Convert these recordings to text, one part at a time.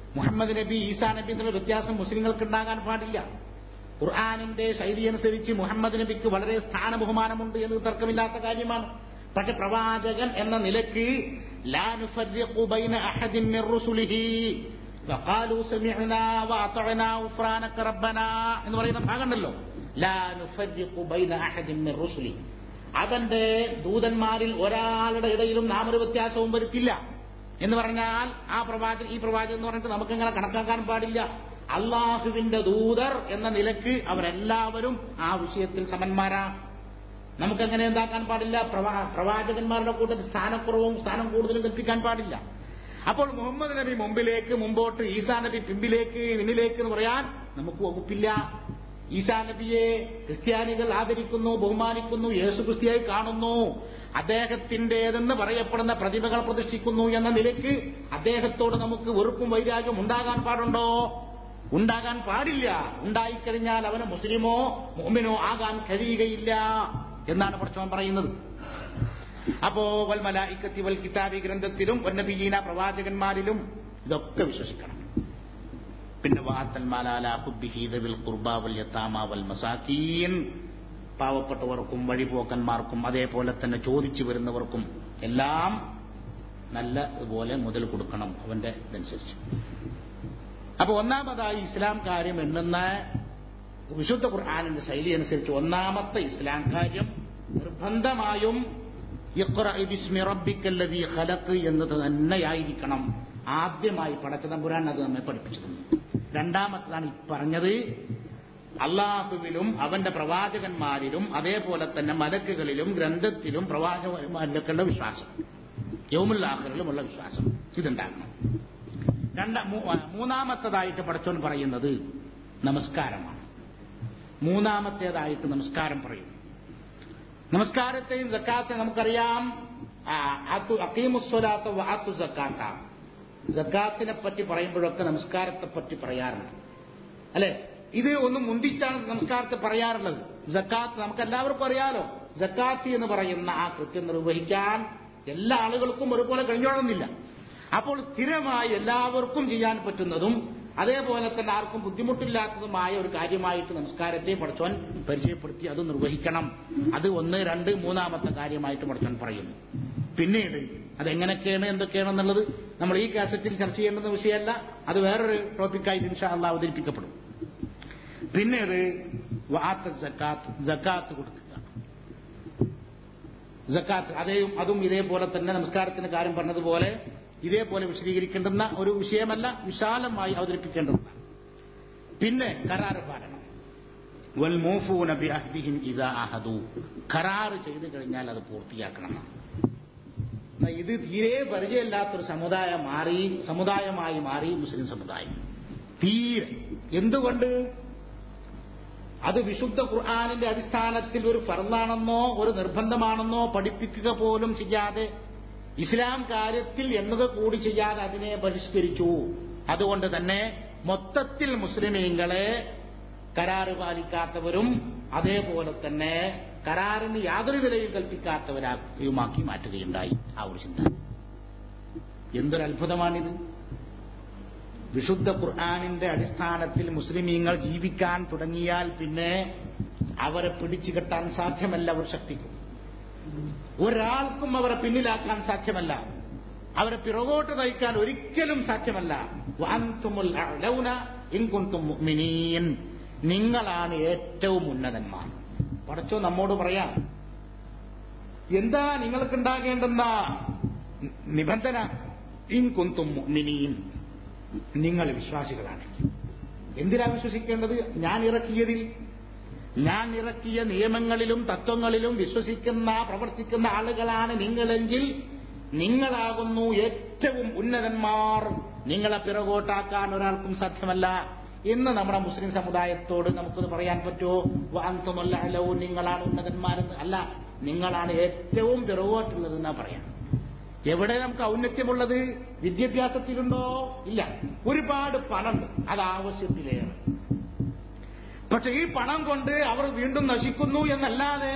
മുഹമ്മദ് നബി ഈസാ നബി എന്നുള്ള വ്യത്യാസം മുസ്ലിങ്ങൾക്ക് ഉണ്ടാകാൻ പാടില്ല ഖുർആാനിന്റെ ശൈലി അനുസരിച്ച് മുഹമ്മദ് നബിക്ക് വളരെ സ്ഥാന ബഹുമാനമുണ്ട് എന്ന് തർക്കമില്ലാത്ത കാര്യമാണ് പക്ഷെ പ്രവാചകൻ എന്ന നിലക്ക് ലാ നുഫർരിഖു ബൈന അഹദിൻ മിർ റുസുലിഹി വഖാലു സമിഅനാ വഅതഅനാ ഉഫ്രാനക റബ്ബനാ എന്ന് പറയുന്ന ഭാഗമുണ്ടല്ലോ ലാ നുഫർരിഖു ബൈന അഹദിൻ മിർ റുസുലി അവന്റെ ദൂതന്മാരിൽ ഒരാളുടെ ഇടയിലും നാം ഒരു വ്യത്യാസവും വരുത്തില്ല എന്ന് പറഞ്ഞാൽ ആ പ്രവാചകൻ ഈ പ്രവാചകൻ എന്ന് പറഞ്ഞിട്ട് നമുക്കിങ്ങനെ കണക്കാക്കാൻ പാടില്ല അള്ളാഹുവിന്റെ ദൂതർ എന്ന നിലക്ക് അവരെല്ലാവരും ആ വിഷയത്തിൽ സമന്മാരാണ് നമുക്കങ്ങനെ എന്താക്കാൻ പാടില്ല പ്രവാ- പ്രവാചകന്മാരുടെ കൂട്ടത്തിൽ സ്ഥാനക്കുറവും സ്ഥാനം കൂടുതലും കൽപ്പിക്കാൻ പാടില്ല അപ്പോൾ മുഹമ്മദ് നബി മുമ്പിലേക്ക് മുമ്പോട്ട് ഈസാ നബി പിമ്പിലേക്ക് പിന്നിലേക്ക് എന്ന് പറയാൻ നമുക്ക് വകുപ്പില്ല ഈസാ നബിയെ ക്രിസ്ത്യാനികൾ ആദരിക്കുന്നു ബഹുമാനിക്കുന്നു യേശു ക്രിസ്തിയായി കാണുന്നു അദ്ദേഹത്തിന്റേതെന്ന് പറയപ്പെടുന്ന പ്രതിഭകൾ പ്രതിഷ്ഠിക്കുന്നു എന്ന നിലയ്ക്ക് അദ്ദേഹത്തോട് നമുക്ക് വെറുപ്പും വൈരാഗ്യം ഉണ്ടാകാൻ പാടുണ്ടോ ഉണ്ടാകാൻ പാടില്ല ഉണ്ടായിക്കഴിഞ്ഞാൽ അവന് മുസ്ലിമോ മുഹമ്മിനോ ആകാൻ കഴിയുകയില്ല എന്നാണ് പഠിച്ചവൻ പറയുന്നത് അപ്പോ വൽ മലായിക്കത്തി വൽ കിതാബി ഗ്രന്ഥത്തിലും വന്നബീന പ്രവാചകന്മാരിലും ഇതൊക്കെ വിശ്വസിക്കണം പിന്നെ വാത്തൽ മാലാല ഹുബ്ബിഹി ദവിൽ ഖുർബ വൽ യതാമ വൽ മസാക്കീൻ പാവപ്പെട്ടവർക്കും വഴിപോക്കന്മാർക്കും അതേപോലെ തന്നെ ചോദിച്ചു വരുന്നവർക്കും എല്ലാം നല്ല ഇതുപോലെ മുതൽ കൊടുക്കണം അവന്റെ ഇതനുസരിച്ച് അപ്പൊ ഒന്നാമതായി ഇസ്ലാം കാര്യം എണ്ണുന്ന വിശുദ്ധ ഖുർആാനിന്റെ ശൈലി അനുസരിച്ച് ഒന്നാമത്തെ ഇസ്ലാം കാര്യം നിർബന്ധമായും ഇഖ്റ ബിസ്മി റബ്ബിക്കല്ലദീ ഖലഖ് എന്നത് തന്നെയായിരിക്കണം ആദ്യമായി പടച്ചതമ്പുരാൻ അത് നമ്മെ പഠിപ്പിച്ചു തന്നു രണ്ടാമത്തതാണ് ഈ പറഞ്ഞത് അള്ളാഹുവിലും അവന്റെ പ്രവാചകന്മാരിലും അതേപോലെ തന്നെ മലക്കുകളിലും ഗ്രന്ഥത്തിലും പ്രവാചകന്മാരിലൊക്കെയുള്ള വിശ്വാസം യൗമുല്ലാഹറിലുമുള്ള വിശ്വാസം ഇതുണ്ടാകണം രണ്ട മൂ- മൂന്നാമത്തേതായിട്ട് പടച്ചോൻ പറയുന്നത് നമസ്കാരമാണ് മൂന്നാമത്തേതായിട്ട് നമസ്കാരം പറയുന്നു നമസ്കാരത്തെയും സക്കാത്തെ നമുക്കറിയാം ആ, ആത്തു അക്കീമുസ്വലാത്ത വാത്തു സക്കാത്ത സക്കാത്തിനെ പറ്റി പറയുമ്പോഴൊക്കെ നമസ്കാരത്തെ പറ്റി പറയാറുണ്ട് അല്ലെ ഇത് ഒന്ന് മുന്തിച്ചാണ് നമസ്കാരത്തെ പറയാറുള്ളത് ജക്കാത്ത് നമുക്ക് എല്ലാവർക്കും അറിയാലോ ജക്കാത്ത് എന്ന് പറയുന്ന ആ കൃത്യം നിർവഹിക്കാൻ എല്ലാ ആളുകൾക്കും ഒരുപോലെ കഴിഞ്ഞോളുന്നില്ല അപ്പോൾ സ്ഥിരമായി എല്ലാവർക്കും ചെയ്യാൻ പറ്റുന്നതും അതേപോലെ തന്നെ ആർക്കും ബുദ്ധിമുട്ടില്ലാത്തതുമായ ഒരു കാര്യമായിട്ട് നമസ്കാരത്തെ പഠിച്ചവൻ പരിചയപ്പെടുത്തി അത് നിർവഹിക്കണം അത് ഒന്ന് രണ്ട് മൂന്നാമത്തെ കാര്യമായിട്ട് പഠിച്ചവൻ പറയുന്നു പിന്നീട് അതെങ്ങനെയൊക്കെയാണ് എന്തൊക്കെയാണെന്നുള്ളത് നമ്മൾ ഈ കാസറ്റിൽ ചർച്ച ചെയ്യേണ്ടുന്ന വിഷയമല്ല അത് വേറൊരു ടോപ്പിക്കായിട്ട് ഇൻഷാ അള്ളാഹ് അവതരിപ്പിക്കപ്പെടും പിന്നീട് വാത്ത ജക്കാത്ത് ജക്കാത്ത് കൊടുക്കുക ജക്കാത്ത് അതേയും അതും ഇതേപോലെ തന്നെ നമസ്കാരത്തിന്റെ കാര്യം പറഞ്ഞതുപോലെ ഇതേപോലെ വിശദീകരിക്കേണ്ടുന്ന ഒരു വിഷയമല്ല വിശാലമായി അവതരിപ്പിക്കേണ്ടതാണ് പിന്നെ കരാറ് പാലനം വൽ മൂഫൂന ബി അഹ്ദിഹിം ഇദാ അഹദു കരാറ് ചെയ്തു കഴിഞ്ഞാൽ അത് പൂർത്തിയാക്കണം എന്നാ ഇത് തീരെ പരിചയമില്ലാത്തൊരു സമുദായം മാറി സമുദായമായി മാറി മുസ്ലിം സമുദായം തീരെ എന്തുകൊണ്ട് അത് വിശുദ്ധ ഖുർആാനിന്റെ അടിസ്ഥാനത്തിൽ ഒരു ഫർദാണെന്നോ ഒരു നിർബന്ധമാണെന്നോ പഠിപ്പിക്കുക പോലും ചെയ്യാതെ ഇസ്ലാം കാര്യത്തിൽ എന്നത് കൂടി ചെയ്യാതെ അതിനെ ബഹിഷ്കരിച്ചു അതുകൊണ്ട് തന്നെ മൊത്തത്തിൽ മുസ്ലിമീങ്ങളെ കരാറ് പാലിക്കാത്തവരും അതേപോലെ തന്നെ കരാറിന് യാതൊരു വിലയും കൽപ്പിക്കാത്തവരായുമാക്കി മാറ്റുകയുണ്ടായി ആ ഒരു ചിന്ത എന്തൊരു അത്ഭുതമാണിത് വിശുദ്ധ ഖുർആാനിന്റെ അടിസ്ഥാനത്തിൽ മുസ്ലിമീങ്ങൾ ജീവിക്കാൻ തുടങ്ങിയാൽ പിന്നെ അവരെ പിടിച്ചു കെട്ടാൻ സാധ്യമല്ല ഒരു ശക്തിക്കും ഒരാൾക്കും അവരെ പിന്നിലാക്കാൻ സാധ്യമല്ല അവരെ പിറകോട്ട് നയിക്കാൻ ഒരിക്കലും സാധ്യമല്ല വഅൻതുമുൽ അഅലൗന ഇൻ കുൻതും മുഅ്മിനീൻ നിങ്ങളാണ് ഏറ്റവും ഉന്നതന്മാർ പടച്ചോ നമ്മോട് പറയാം എന്താ നിങ്ങൾക്കുണ്ടാകേണ്ടുന്ന നിബന്ധന ഇൻ കുന്തും മുഅ്മിനീൻ നിങ്ങൾ വിശ്വാസികളാണ് എന്തിനാ വിശ്വസിക്കേണ്ടത് ഞാൻ ഇറക്കിയതിൽ ഞാൻ ഇറക്കിയ നിയമങ്ങളിലും തത്വങ്ങളിലും വിശ്വസിക്കുന്ന പ്രവർത്തിക്കുന്ന ആളുകളാണ് നിങ്ങളെങ്കിൽ നിങ്ങളാകുന്നു ഏറ്റവും ഉന്നതന്മാർ നിങ്ങളെ പിറകോട്ടാക്കാൻ ഒരാൾക്കും സാധ്യമല്ല ഇന്ന് നമ്മുടെ മുസ്ലിം സമുദായത്തോട് നമുക്കത് പറയാൻ പറ്റുമോ വാന്തമല്ല അല്ലോ നിങ്ങളാണ് ഉന്നതന്മാരെന്ന് അല്ല നിങ്ങളാണ് ഏറ്റവും പിറകോട്ടുള്ളത് എന്നാ പറയാം എവിടെ നമുക്ക് ഔന്നത്യമുള്ളത് വിദ്യാഭ്യാസത്തിലുണ്ടോ ഇല്ല ഒരുപാട് പണമുണ്ട് അത് ആവശ്യത്തിലേറെ പക്ഷെ ഈ പണം കൊണ്ട് അവർ വീണ്ടും നശിക്കുന്നു എന്നല്ലാതെ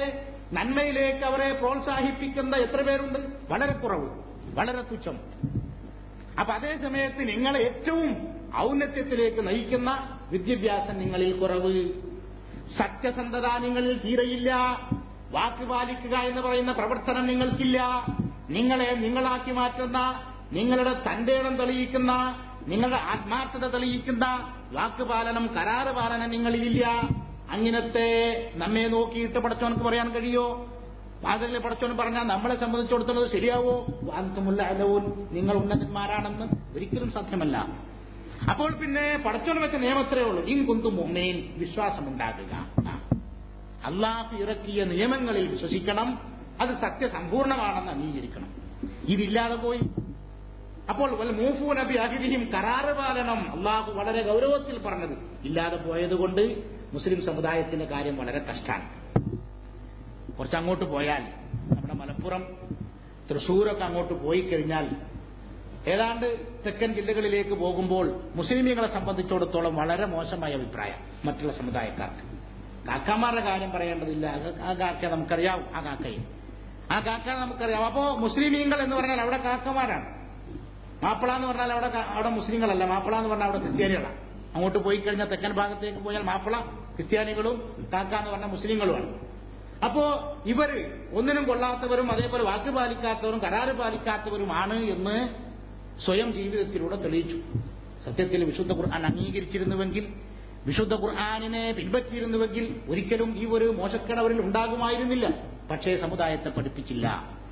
നന്മയിലേക്ക് അവരെ പ്രോത്സാഹിപ്പിക്കുന്ന എത്ര പേരുണ്ട് വളരെ കുറവ് വളരെ തുച്ഛം അപ്പൊ അതേ സമയത്ത് നിങ്ങളെ ഏറ്റവും ഔന്നത്യത്തിലേക്ക് നയിക്കുന്ന വിദ്യാഭ്യാസം നിങ്ങളിൽ കുറവ് സത്യസന്ധത നിങ്ങളിൽ തീരെയില്ല വാക്ക് പാലിക്കുക എന്ന് പറയുന്ന പ്രവർത്തനം നിങ്ങൾക്കില്ല നിങ്ങളെ നിങ്ങളാക്കി മാറ്റുന്ന നിങ്ങളുടെ തന്റെ ഇടം തെളിയിക്കുന്ന നിങ്ങളുടെ ആത്മാർത്ഥത തെളിയിക്കുന്ന വാക്കുപാലനം കരാറ് പാലനം നിങ്ങളിലില്ല അങ്ങനത്തെ നമ്മെ നോക്കിയിട്ട് പടച്ചോനക്ക് പറയാൻ കഴിയോ വാതിലെ പടച്ചോൻ പറഞ്ഞാൽ നമ്മളെ സംബന്ധിച്ചിടത്തോളം ശരിയാവോ വാന്തമുല്ല അലവും നിങ്ങൾ ഉന്നതന്മാരാണെന്ന് ഒരിക്കലും സാധ്യമല്ല അപ്പോൾ പിന്നെ പടച്ചോൻ വെച്ച നിയമത്രേ ഉള്ളൂ ഇൻ കുന്തു മുമ്മേൻ വിശ്വാസമുണ്ടാകുക അള്ളാഹ് ഇറക്കിയ നിയമങ്ങളിൽ വിശ്വസിക്കണം അത് സത്യസമ്പൂർണമാണെന്ന് അംഗീകരിക്കണം ഇതില്ലാതെ പോയി അപ്പോൾ വൽ മൂഫൂ നബി അഹിദിഹിം കരാറ് പാലനം അള്ളാഹു വളരെ ഗൗരവത്തിൽ പറഞ്ഞത് ഇല്ലാതെ പോയതുകൊണ്ട് മുസ്ലിം സമുദായത്തിന്റെ കാര്യം വളരെ കഷ്ടാണ് കുറച്ചങ്ങോട്ട് പോയാൽ നമ്മുടെ മലപ്പുറം തൃശൂരൊക്കെ അങ്ങോട്ട് പോയി കഴിഞ്ഞാൽ ഏതാണ്ട് തെക്കൻ ജില്ലകളിലേക്ക് പോകുമ്പോൾ മുസ്ലിമീങ്ങളെ സംബന്ധിച്ചിടത്തോളം വളരെ മോശമായ അഭിപ്രായം മറ്റുള്ള സമുദായക്കാർക്ക് കാക്കമാരുടെ കാര്യം പറയേണ്ടതില്ല ആ കാക്ക നമുക്കറിയാം ആ കാക്കയെ ആ കാക്ക നമുക്കറിയാം അപ്പോ മുസ്ലിമീങ്ങൾ എന്ന് പറഞ്ഞാൽ അവിടെ കാക്കമാരാണ് മാപ്പിള എന്ന് പറഞ്ഞാൽ അവിടെ അവിടെ മുസ്ലിങ്ങളല്ല മാപ്പിള എന്ന് പറഞ്ഞാൽ അവിടെ ക്രിസ്ത്യാനികളാണ് അങ്ങോട്ട് പോയി കഴിഞ്ഞാൽ തെക്കൻ ഭാഗത്തേക്ക് പോയാൽ മാപ്പിള ക്രിസ്ത്യാനികളും കാക്ക എന്ന് പറഞ്ഞ മുസ്ലിങ്ങളുമാണ് അപ്പോ ഇവര് ഒന്നിനും കൊള്ളാത്തവരും അതേപോലെ വാക്ക് പാലിക്കാത്തവരും കരാറ് പാലിക്കാത്തവരുമാണ് എന്ന് സ്വയം ജീവിതത്തിലൂടെ തെളിയിച്ചു സത്യത്തിൽ വിശുദ്ധ ഖുർആൻ അംഗീകരിച്ചിരുന്നുവെങ്കിൽ വിശുദ്ധ ഖുർആാനിനെ പിൻപറ്റിയിരുന്നുവെങ്കിൽ ഒരിക്കലും ഈ ഒരു മോശക്കേട് അവരിൽ ഉണ്ടാകുമായിരുന്നില്ല പക്ഷേ സമുദായത്തെ പഠിപ്പിച്ചില്ല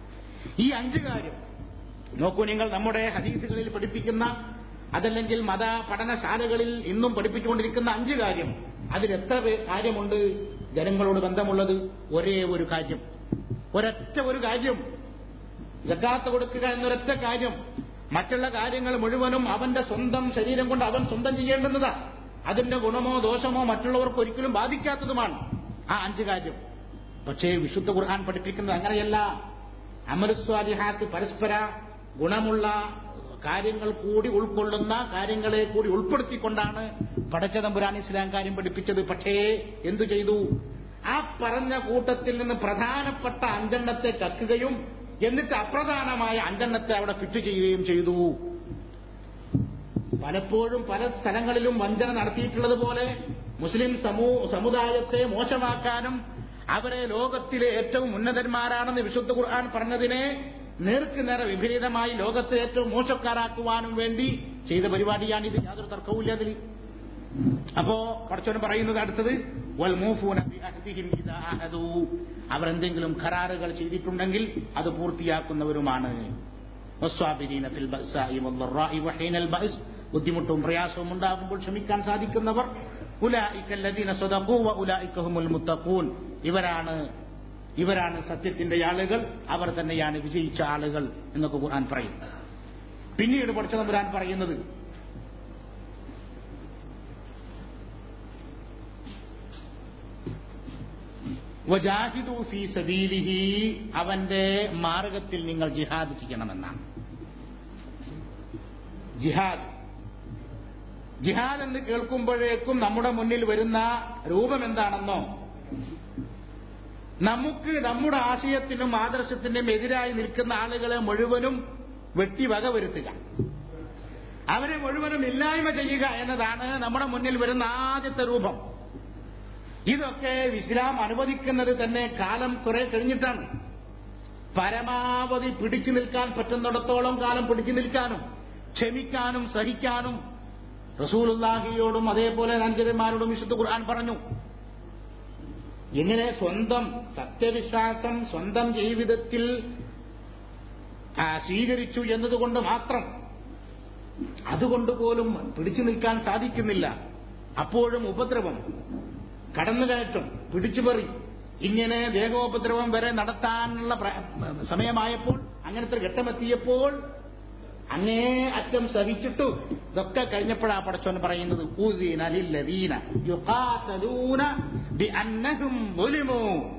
ഈ അഞ്ച് കാര്യം നോക്കൂ നിങ്ങൾ നമ്മുടെ ഹദീസുകളിൽ പഠിപ്പിക്കുന്ന അതല്ലെങ്കിൽ മത പഠനശാലകളിൽ ഇന്നും പഠിപ്പിച്ചുകൊണ്ടിരിക്കുന്ന അഞ്ച് കാര്യം അതിലെത്ര കാര്യമുണ്ട് ജനങ്ങളോട് ബന്ധമുള്ളത് ഒരേ ഒരു കാര്യം ഒരൊറ്റ ഒരു കാര്യം ജക്കാത്ത് കൊടുക്കുക എന്നൊരൊറ്റ കാര്യം മറ്റുള്ള കാര്യങ്ങൾ മുഴുവനും അവന്റെ സ്വന്തം ശരീരം കൊണ്ട് അവൻ സ്വന്തം ചെയ്യേണ്ടുന്നതാ അതിന്റെ ഗുണമോ ദോഷമോ മറ്റുള്ളവർക്ക് ഒരിക്കലും ബാധിക്കാത്തതുമാണ് ആ അഞ്ച് കാര്യം പക്ഷേ വിശുദ്ധ ഖുർആൻ പഠിപ്പിക്കുന്നത് അങ്ങനെയല്ല അമരസ്വാദിഹാത്ത് പരസ്പര ഗുണമുള്ള കാര്യങ്ങൾ കൂടി ഉൾക്കൊള്ളുന്ന കാര്യങ്ങളെ കൂടി ഉൾപ്പെടുത്തിക്കൊണ്ടാണ് പടച്ചതമ്പുരാൻ ഇസ്ലാം കാര്യം പഠിപ്പിച്ചത് പക്ഷേ എന്തു ചെയ്തു ആ പറഞ്ഞ കൂട്ടത്തിൽ നിന്ന് പ്രധാനപ്പെട്ട അഞ്ചെണ്ണത്തെ കക്കുകയും എന്നിട്ട് അപ്രധാനമായ അഞ്ചെണ്ണത്തെ അവിടെ ഫിറ്റ് ചെയ്യുകയും ചെയ്തു പലപ്പോഴും പല സ്ഥലങ്ങളിലും വഞ്ചന നടത്തിയിട്ടുള്ളത് പോലെ മുസ്ലിം സമൂ സമുദായത്തെ മോശമാക്കാനും അവരെ ലോകത്തിലെ ഏറ്റവും ഉന്നതന്മാരാണെന്ന് വിശുദ്ധ ഖുർആൻ പറഞ്ഞതിനെ നേർക്ക് നേരെ വിപരീതമായി ലോകത്തെ ഏറ്റവും മോശക്കാരാക്കുവാനും വേണ്ടി ചെയ്ത പരിപാടിയാണിത് യാതൊരു തർക്കവുമില്ല അതിൽ അപ്പോ പടച്ചോൻ പറയുന്നത് അടുത്തത് അവർ എന്തെങ്കിലും കരാറുകൾ ചെയ്തിട്ടുണ്ടെങ്കിൽ അത് പൂർത്തിയാക്കുന്നവരുമാണ് ബുദ്ധിമുട്ടും പ്രയാസവും ഉണ്ടാകുമ്പോൾ ക്ഷമിക്കാൻ സാധിക്കുന്നവർ ഇവരാണ് ഇവരാണ് സത്യത്തിന്റെ ആളുകൾ അവർ തന്നെയാണ് വിജയിച്ച ആളുകൾ എന്നൊക്കെ ഖുർആൻ പറയും പിന്നീട് പഠിച്ച തമ്പുരാൻ പറയുന്നത് വജാഹിദു ഫീ സബീലിഹി അവന്റെ മാർഗത്തിൽ നിങ്ങൾ ജിഹാദ് ചെയ്യണമെന്നാണ് ജിഹാദ് ജിഹാദ് എന്ന് കേൾക്കുമ്പോഴേക്കും നമ്മുടെ മുന്നിൽ വരുന്ന രൂപം എന്താണെന്നോ നമുക്ക് നമ്മുടെ ആശയത്തിനും ആദർശത്തിനും എതിരായി നിൽക്കുന്ന ആളുകളെ മുഴുവനും വെട്ടി വകവരുത്തുക അവരെ മുഴുവനും ഇല്ലായ്മ ചെയ്യുക എന്നതാണ് നമ്മുടെ മുന്നിൽ വരുന്ന ആദ്യത്തെ രൂപം ഇതൊക്കെ ഇസ്ലാം അനുവദിക്കുന്നത് തന്നെ കാലം കുറെ കഴിഞ്ഞിട്ടാണ് പരമാവധി പിടിച്ചു നിൽക്കാൻ പറ്റുന്നിടത്തോളം കാലം പിടിച്ചു നിൽക്കാനും ക്ഷമിക്കാനും സഹിക്കാനും റസൂലുല്ലാഹിയോടും അതേപോലെ നഞ്ചരന്മാരോടും വിശുദ്ധ ഖുർആൻ പറഞ്ഞു എങ്ങനെ സ്വന്തം സത്യവിശ്വാസം സ്വന്തം ജീവിതത്തിൽ സ്വീകരിച്ചു എന്നതുകൊണ്ട് മാത്രം അതുകൊണ്ട് പോലും പിടിച്ചു നിൽക്കാൻ സാധിക്കുന്നില്ല അപ്പോഴും ഉപദ്രവം കടന്നുകയറ്റം പിടിച്ചുപറി ഇങ്ങനെ ദേഹോപദ്രവം വരെ നടത്താനുള്ള സമയമായപ്പോൾ അങ്ങനത്തെ ഘട്ടമെത്തിയപ്പോൾ അങ്ങേ അറ്റം സഹിച്ചിട്ടു ഇതൊക്കെ കഴിഞ്ഞപ്പോഴാ പടച്ചോൻ പറയുന്നത് ഊദീന ലില്ലദീന യുഖാതലൂന ബിഅന്നഹും ളുലിമു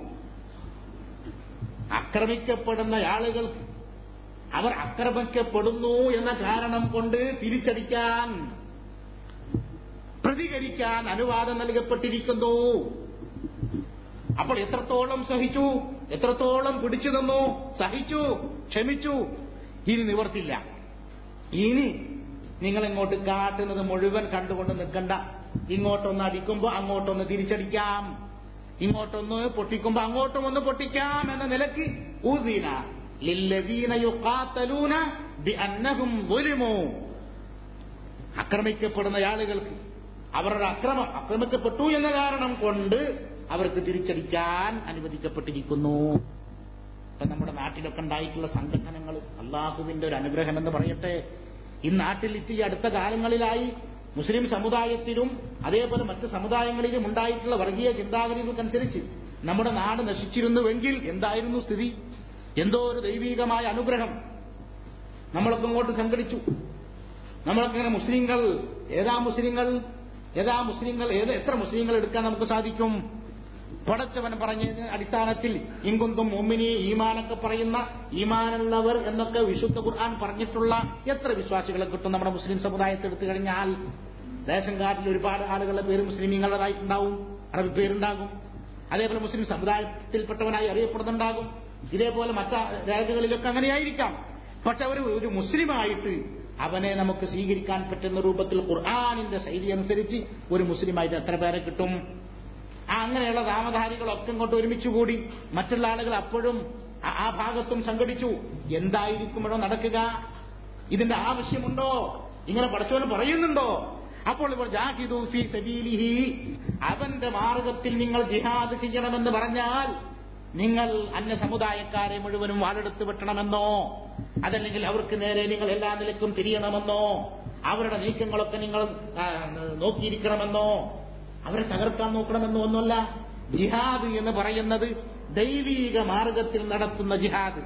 ആക്രമിക്കപ്പെടുന്ന ആളുകൾക്ക് അവർ ആക്രമിക്കപ്പെടുന്നു എന്ന കാരണം കൊണ്ട് തിരിച്ചടിക്കാൻ പ്രതികരിക്കാൻ അനുവാദം നൽകപ്പെട്ടിരിക്കുന്നു അപ്പോൾ എത്രത്തോളം സഹിച്ചു എത്രത്തോളം പിടിച്ചു തന്നു സഹിച്ചു ക്ഷമിച്ചു ഇനി നിവർത്തില്ല ഇനി നിങ്ങൾ ഇങ്ങോട്ട് കാട്ടുന്നത് മുഴുവൻ കണ്ടുകൊണ്ട് നിൽക്കണ്ട ഇങ്ങോട്ടൊന്ന് അടിക്കുമ്പോ അങ്ങോട്ടൊന്ന് തിരിച്ചടിക്കാം ഇങ്ങോട്ടൊന്ന് പൊട്ടിക്കുമ്പോ അങ്ങോട്ടും ഒന്ന് പൊട്ടിക്കാം എന്ന നിലക്ക് ഊദീന ലില്ലദീന യുഖാത്തലൂന ബിഅന്നഹും ളുലിമു ആക്രമിക്കപ്പെടുന്ന ആളുകൾക്ക് അവരുടെ അക്രമം ആക്രമിക്കപ്പെട്ടു എന്ന കാരണം കൊണ്ട് അവർക്ക് തിരിച്ചടിക്കാൻ അനുവദിക്കപ്പെട്ടിരിക്കുന്നു ഇപ്പൊ നമ്മുടെ നാട്ടിലൊക്കെ ഉണ്ടായിട്ടുള്ള സംഘടനകൾ അള്ളാഹുവിന്റെ ഒരു അനുഗ്രഹം എന്ന് പറയട്ടെ ഈ നാട്ടിൽ ഈ അടുത്ത കാലങ്ങളിലായി മുസ്ലിം സമുദായത്തിലും അതേപോലെ മറ്റ് സമുദായങ്ങളിലും ഉണ്ടായിട്ടുള്ള വർഗീയ ചിന്താഗതികൾക്കനുസരിച്ച് നമ്മുടെ നാട് നശിച്ചിരുന്നുവെങ്കിൽ എന്തായിരുന്നു സ്ഥിതി എന്തോ ഒരു ദൈവീകമായ അനുഗ്രഹം നമ്മളൊക്കെ ഇങ്ങോട്ട് സംഘടിച്ചു നമ്മളൊക്കെ ഇങ്ങനെ മുസ്ലിങ്ങൾ ഏതാ മുസ്ലിങ്ങൾ ഏതാ മുസ്ലിങ്ങൾ ഏത് എത്ര മുസ്ലിങ്ങൾ എടുക്കാൻ നമുക്ക് സാധിക്കും പടച്ചവൻ പറഞ്ഞതിന് അടിസ്ഥാനത്തിൽ ഇങ്കുന്തും മുമ്മിനി ഈമാനൊക്കെ പറയുന്ന ഈമാനുള്ളവർ എന്നൊക്കെ വിശുദ്ധ ഖുർആൻ പറഞ്ഞിട്ടുള്ള എത്ര വിശ്വാസികളെ കിട്ടും നമ്മുടെ മുസ്ലിം സമുദായത്തെ എടുത്തു കഴിഞ്ഞാൽ റേഷൻ കാർഡിൽ ഒരുപാട് ആളുകളുടെ പേര് മുസ്ലിമീങ്ങളുടേതായിട്ടുണ്ടാവും അറബി പേരുണ്ടാകും അതേപോലെ മുസ്ലിം സമുദായത്തിൽപ്പെട്ടവനായി അറിയപ്പെടുന്നുണ്ടാകും ഇതേപോലെ മറ്റ രേഖകളിലൊക്കെ അങ്ങനെയായിരിക്കാം പക്ഷെ അവർ ഒരു മുസ്ലിമായിട്ട് അവനെ നമുക്ക് സ്വീകരിക്കാൻ പറ്റുന്ന രൂപത്തിൽ ഖുർആാനിന്റെ ശൈലി അനുസരിച്ച് ഒരു മുസ്ലിമായിട്ട് എത്ര പേരെ കിട്ടും ആ അങ്ങനെയുള്ള നാമധാരികളൊക്കെ ഇങ്ങോട്ട് ഒരുമിച്ച് കൂടി മറ്റുള്ള ആളുകൾ അപ്പോഴും ആ- ആ ഭാഗത്തും സംഘടിച്ചു എന്തായിരിക്കുമ്പോഴോ നടക്കുക ഇതിന്റെ ആവശ്യമുണ്ടോ ഇങ്ങനെ പഠിച്ചവന് പറയുന്നുണ്ടോ അപ്പോൾ ഇപ്പോൾ ജാഹിദു ഫീ സബീലിഹി അവന്റെ മാർഗത്തിൽ നിങ്ങൾ ജിഹാദ് ചെയ്യണമെന്ന് പറഞ്ഞാൽ നിങ്ങൾ അന്യ സമുദായക്കാരെ മുഴുവനും വാളെടുത്ത് വെട്ടണമെന്നോ അതല്ലെങ്കിൽ അവർക്ക് നേരെ നിങ്ങൾ എല്ലാ നിലക്കും തിരിയണമെന്നോ അവരുടെ നീക്കങ്ങളൊക്കെ നിങ്ങൾ ആ, നോക്കിയിരിക്കണമെന്നോ അവരെ തകർക്കാൻ നോക്കണമെന്നോ ഒന്നുമല്ല ജിഹാദ് എന്ന് പറയുന്നത് ദൈവീക മാർഗത്തിൽ നടത്തുന്ന ജിഹാദ്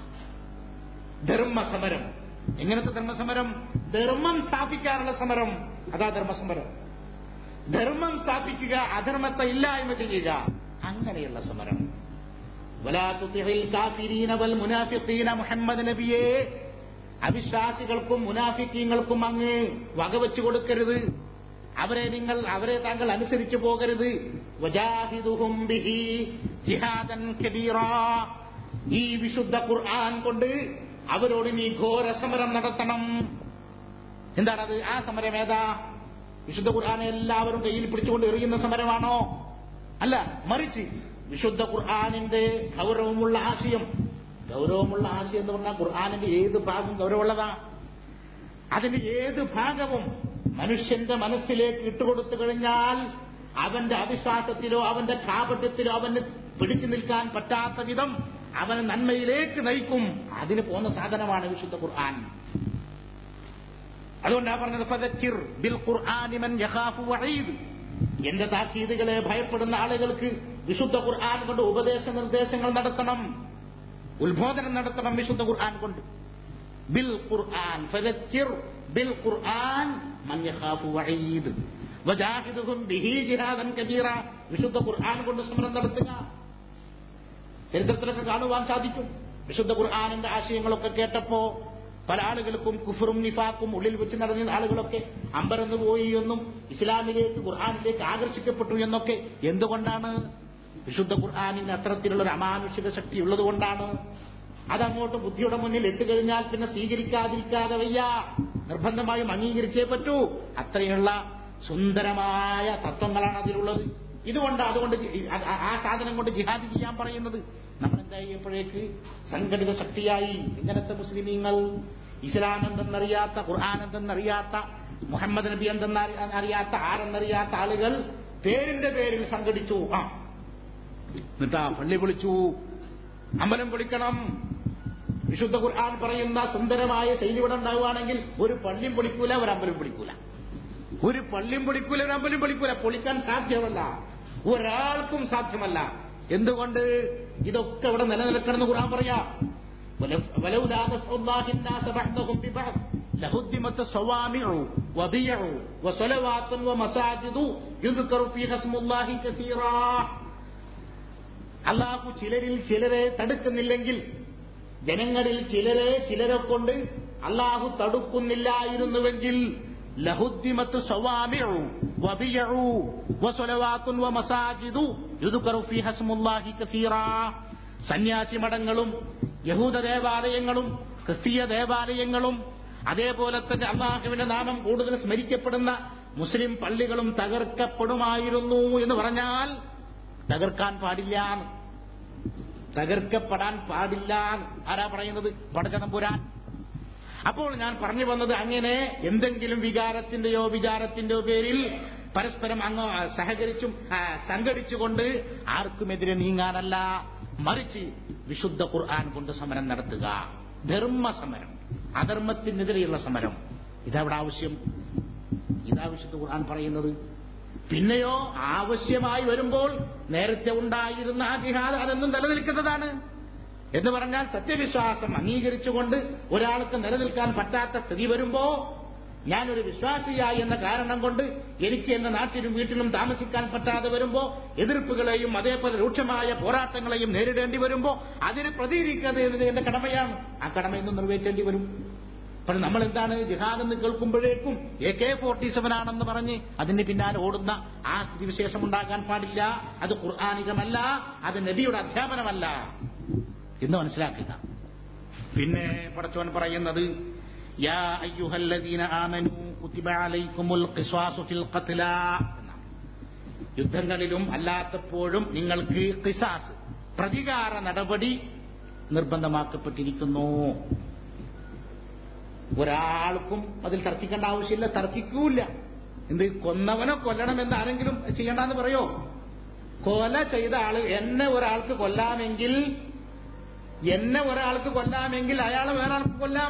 ധർമ്മസമരം എങ്ങനത്തെ ധർമ്മസമരം ധർമ്മം സ്ഥാപിക്കാനുള്ള സമരം അതാ ധർമ്മസമരം ധർമ്മം സ്ഥാപിക്കുക അധർമ്മത്തെ ഇല്ലായ്മ ചെയ്യുക അങ്ങനെയുള്ള സമരം വലാ തുതിഇൽ കാഫിരീന വൽ മുനാഫിഖീന മുഹമ്മദ് നബിയെ അവിശ്വാസികൾക്കും മുനാഫിക്കീങ്ങൾക്കും അങ്ങ് വകവെച്ചു കൊടുക്കരുത് അവരെ നിങ്ങൾ അവരെ താങ്കൾ അനുസരിച്ചു പോകരുത് വജാഹിദുഹും ബിഹി ജിഹാദൻ കബീറാ ഈ വിശുദ്ധ ഖുർആൻ കൊണ്ട് അവരോട് നീ ഘോര സമരം നടത്തണം എന്താണത് ആ സമരം ഏതാ വിശുദ്ധ ഖുർആനെ എല്ലാവരും കയ്യിൽ പിടിച്ചുകൊണ്ട് എറിയുന്ന സമരമാണോ അല്ല മറിച്ച് വിശുദ്ധ ഖുർആാനിന്റെ ഗൗരവമുള്ള ആശയം ഗൗരവമുള്ള ആശയം എന്ന് പറഞ്ഞാൽ ഖുർആാനിന്റെ ഏത് ഭാഗം ഗൗരവമുള്ളതാ അതിന്റെ ഏത് ഭാഗവും മനുഷ്യന്റെ മനസ്സിലേക്ക് ഇട്ടുകൊടുത്തു കഴിഞ്ഞാൽ അവന്റെ അവിശ്വാസത്തിലോ അവന്റെ കാപട്യത്തിലോ അവന് പിടിച്ചു നിൽക്കാൻ പറ്റാത്ത വിധം അവനെ നന്മയിലേക്ക് നയിക്കും അതിന് പോകുന്ന സാധനമാണ് വിശുദ്ധ ഖുർആൻ അതുകൊണ്ടാണ് പറഞ്ഞത് ഫദക്കിർ ബിൽ ഖുർആനി മൻ യഖാഫു വഈദ് എന്റെ താക്കീതുകളെ ഭയപ്പെടുന്ന ആളുകൾക്ക് വിശുദ്ധ ഖുർആൻ കൊണ്ട് ഉപദേശ നിർദ്ദേശങ്ങൾ നടത്തണം ഉത്ബോധനം നടത്തണം വിശുദ്ധ ഖുർആൻ കൊണ്ട് ബിൽ ഖുർആൻ ഫദക്കിർ ബിൽ ഖുർആൻ മൻ യഖാഫു വഈദ് വജാഹിദുഹും ബിഹി ജിഹാദൻ കബീറ വിശുദ്ധ ഖുർആൻ കൊണ്ട് സമരം നടത്തുക ചരിത്രത്തിലൊക്കെ കാണുവാൻ സാധിക്കും വിശുദ്ധ ഖുർആാനിന്റെ ആശയങ്ങളൊക്കെ കേട്ടപ്പോ പല ആളുകൾക്കും കുഫറും നിഫാക്കും ഉള്ളിൽ വെച്ച് നടന്ന ആളുകളൊക്കെ അമ്പരന്ന് പോയി എന്നും ഇസ്ലാമിലേക്ക് ഖുർആാനിലേക്ക് ആകർഷിക്കപ്പെട്ടു എന്നൊക്കെ എന്തുകൊണ്ടാണ് വിശുദ്ധ ഖുർആാനിന് അത്തരത്തിലുള്ള ഒരു അമാനുഷിക ശക്തി ഉള്ളതുകൊണ്ടാണ് അതങ്ങോട്ട് ബുദ്ധിയുടെ മുന്നിൽ ഇട്ടുകഴിഞ്ഞാൽ പിന്നെ സ്വീകരിക്കാതിരിക്കാതെ വയ്യ നിർബന്ധമായും അംഗീകരിച്ചേ പറ്റൂ അത്രയുള്ള സുന്ദരമായ തത്വങ്ങളാണ് അതിലുള്ളത് ഇതുകൊണ്ട് അതുകൊണ്ട് ജി- ആ- ആ- ആ സാധനം കൊണ്ട് ജിഹാദ് ചെയ്യാൻ പറയുന്നത് നമ്മൾ എന്താ ചെയ്യുമ്പോഴേക്ക് സംഘടിത ശക്തിയായി ഇങ്ങനത്തെ മുസ്ലിമീങ്ങൾ ഇസ്ലാം എന്തെന്നറിയാത്ത ഖുർആൻ എന്തെന്നറിയാത്ത മുഹമ്മദ് നബി എന്തെന്ന് അറി- അറിയാത്ത ആരെന്നറിയാത്ത ആളുകൾ പേരിന്റെ പേരിൽ സംഘടിച്ചു ആ എന്നിട്ടാ പള്ളി പൊളിച്ചു അമ്പലം പൊളിക്കണം വിശുദ്ധ ഖുർആൻ പറയുന്ന സുന്ദരമായ ശൈലി ഇവിടെ ഉണ്ടാവുകയാണെങ്കിൽ ഒരു പള്ളിയും പൊളിക്കൂല ഒരു അമ്പലം പൊളിക്കൂല ഒരു പള്ളിയും പൊളിക്കൂല ഒരു അമ്പലം പൊളിക്കൂല പൊളിക്കാൻ സാധ്യമല്ല ഒരാൾക്കും സാധ്യമല്ല എന്തുകൊണ്ട് ഇതൊക്കെ ഇവിടെ നിലനിൽക്കണമെന്ന് ഖുർആൻ പറയാ ولف- ولولا دفع الله الناس بعضهم ببعض لهدمت صوامع وبيع وصلوات ومساجد يذكر فيها اسم الله كثيرا അള്ളാഹു ചിലരിൽ ചിലരെ തടുക്കുന്നില്ലെങ്കിൽ ജനങ്ങളിൽ ചിലരെ ചിലരെ കൊണ്ട് അള്ളാഹു തടുക്കുന്നില്ലായിരുന്നുവെങ്കിൽ ലഹുദ്ദിമത്ത് സവാമിഉ വബിയഉ വസലവാത്തുൻ വമസാജിദു യുദ്കറു ഫീഹ സ്മുല്ലാഹി കസീറാ സന്യാസി മഠങ്ങളും യഹൂദ ദേവാലയങ്ങളും ക്രിസ്തീയ ദേവാലയങ്ങളും അതേപോലെ തന്നെ അള്ളാഹുവിന്റെ നാമം കൂടുതൽ സ്മരിക്കപ്പെടുന്ന മുസ്ലിം പള്ളികളും തകർക്കപ്പെടുമായിരുന്നു എന്ന് പറഞ്ഞാൽ തകർക്കാൻ പാടില്ല തകർക്കപ്പെടാൻ പാടില്ല ആരാ പറയുന്നത് പടച്ചതമ്പുരാൻ അപ്പോൾ ഞാൻ പറഞ്ഞു വന്നത് അങ്ങനെ എന്തെങ്കിലും വികാരത്തിന്റെയോ വിചാരത്തിന്റെയോ പേരിൽ പരസ്പരം അങ്ങ് സഹകരിച്ചും ആ, സംഘടിച്ചുകൊണ്ട് ആർക്കുമെതിരെ നീങ്ങാനല്ല മറിച്ച് വിശുദ്ധ ഖുർആൻ കൊണ്ട് സമരം നടത്തുക ധർമ്മ സമരം അധർമ്മത്തിനെതിരെയുള്ള സമരം ഇതവിടെ ആവശ്യം ഇതാ വിശുദ്ധ ഖുർആൻ പറയുന്നത് പിന്നെയോ ആവശ്യമായി വരുമ്പോൾ നേരത്തെ ഉണ്ടായിരുന്ന ആ ജിഹാദ് അതെന്നും നിലനിൽക്കുന്നതാണ് എന്ന് പറഞ്ഞാൽ സത്യവിശ്വാസം അംഗീകരിച്ചുകൊണ്ട് ഒരാൾക്ക് നിലനിൽക്കാൻ പറ്റാത്ത സ്ഥിതി വരുമ്പോ ഞാനൊരു വിശ്വാസിയായി എന്ന കാരണം കൊണ്ട് എനിക്ക് എന്റെ നാട്ടിലും വീട്ടിലും താമസിക്കാൻ പറ്റാതെ വരുമ്പോ എതിർപ്പുകളെയും അതേപോലെ രൂക്ഷമായ പോരാട്ടങ്ങളെയും നേരിടേണ്ടി വരുമ്പോ അതിന് പ്രതികരിക്കുന്നത് എന്നത് എന്റെ കടമയാണ് ആ കടമയൊന്നും നിറവേറ്റേണ്ടി വരും പക്ഷെ നമ്മൾ എന്താണ് ജിഹാദ് എന്ന് കേൾക്കുമ്പോഴേക്കും എ കെ ഫോർട്ടി സെവൻ ആണെന്ന് പറഞ്ഞ് അതിന് പിന്നാലെ ഓടുന്ന ആ സ്ഥിതിവിശേഷം ഉണ്ടാകാൻ പാടില്ല അത് ഖുർആാനികമല്ല അത് നബിയുടെ അധ്യാപനമല്ല എന്ന് മനസ്സിലാക്കുക പിന്നെ പടച്ചോൻ പറയുന്നത് യാ അയ്യുഹല്ലദീന ആമനു കുതിബ അലൈക്കുമുൽ ഖിസ്വാസു ഫിൽ ഖത്ല എന്നാണ് യുദ്ധങ്ങളിലും അല്ലാത്തപ്പോഴും നിങ്ങൾക്ക് ഖിസാസ് പ്രതികാര നടപടി നിർബന്ധമാക്കപ്പെട്ടിരിക്കുന്നു ഒരാൾക്കും അതിൽ തർക്കിക്കേണ്ട ആവശ്യമില്ല തർക്കിക്കൂല എന്ത് കൊന്നവനെ കൊല്ലണമെന്ന് ആരെങ്കിലും ചെയ്യണ്ടെന്ന് പറയോ കൊല ചെയ്ത ആള് എന്നെ ഒരാൾക്ക് കൊല്ലാമെങ്കിൽ എന്നെ ഒരാൾക്ക് കൊല്ലാമെങ്കിൽ അയാളെ വേറെ ആൾക്ക് കൊല്ലാം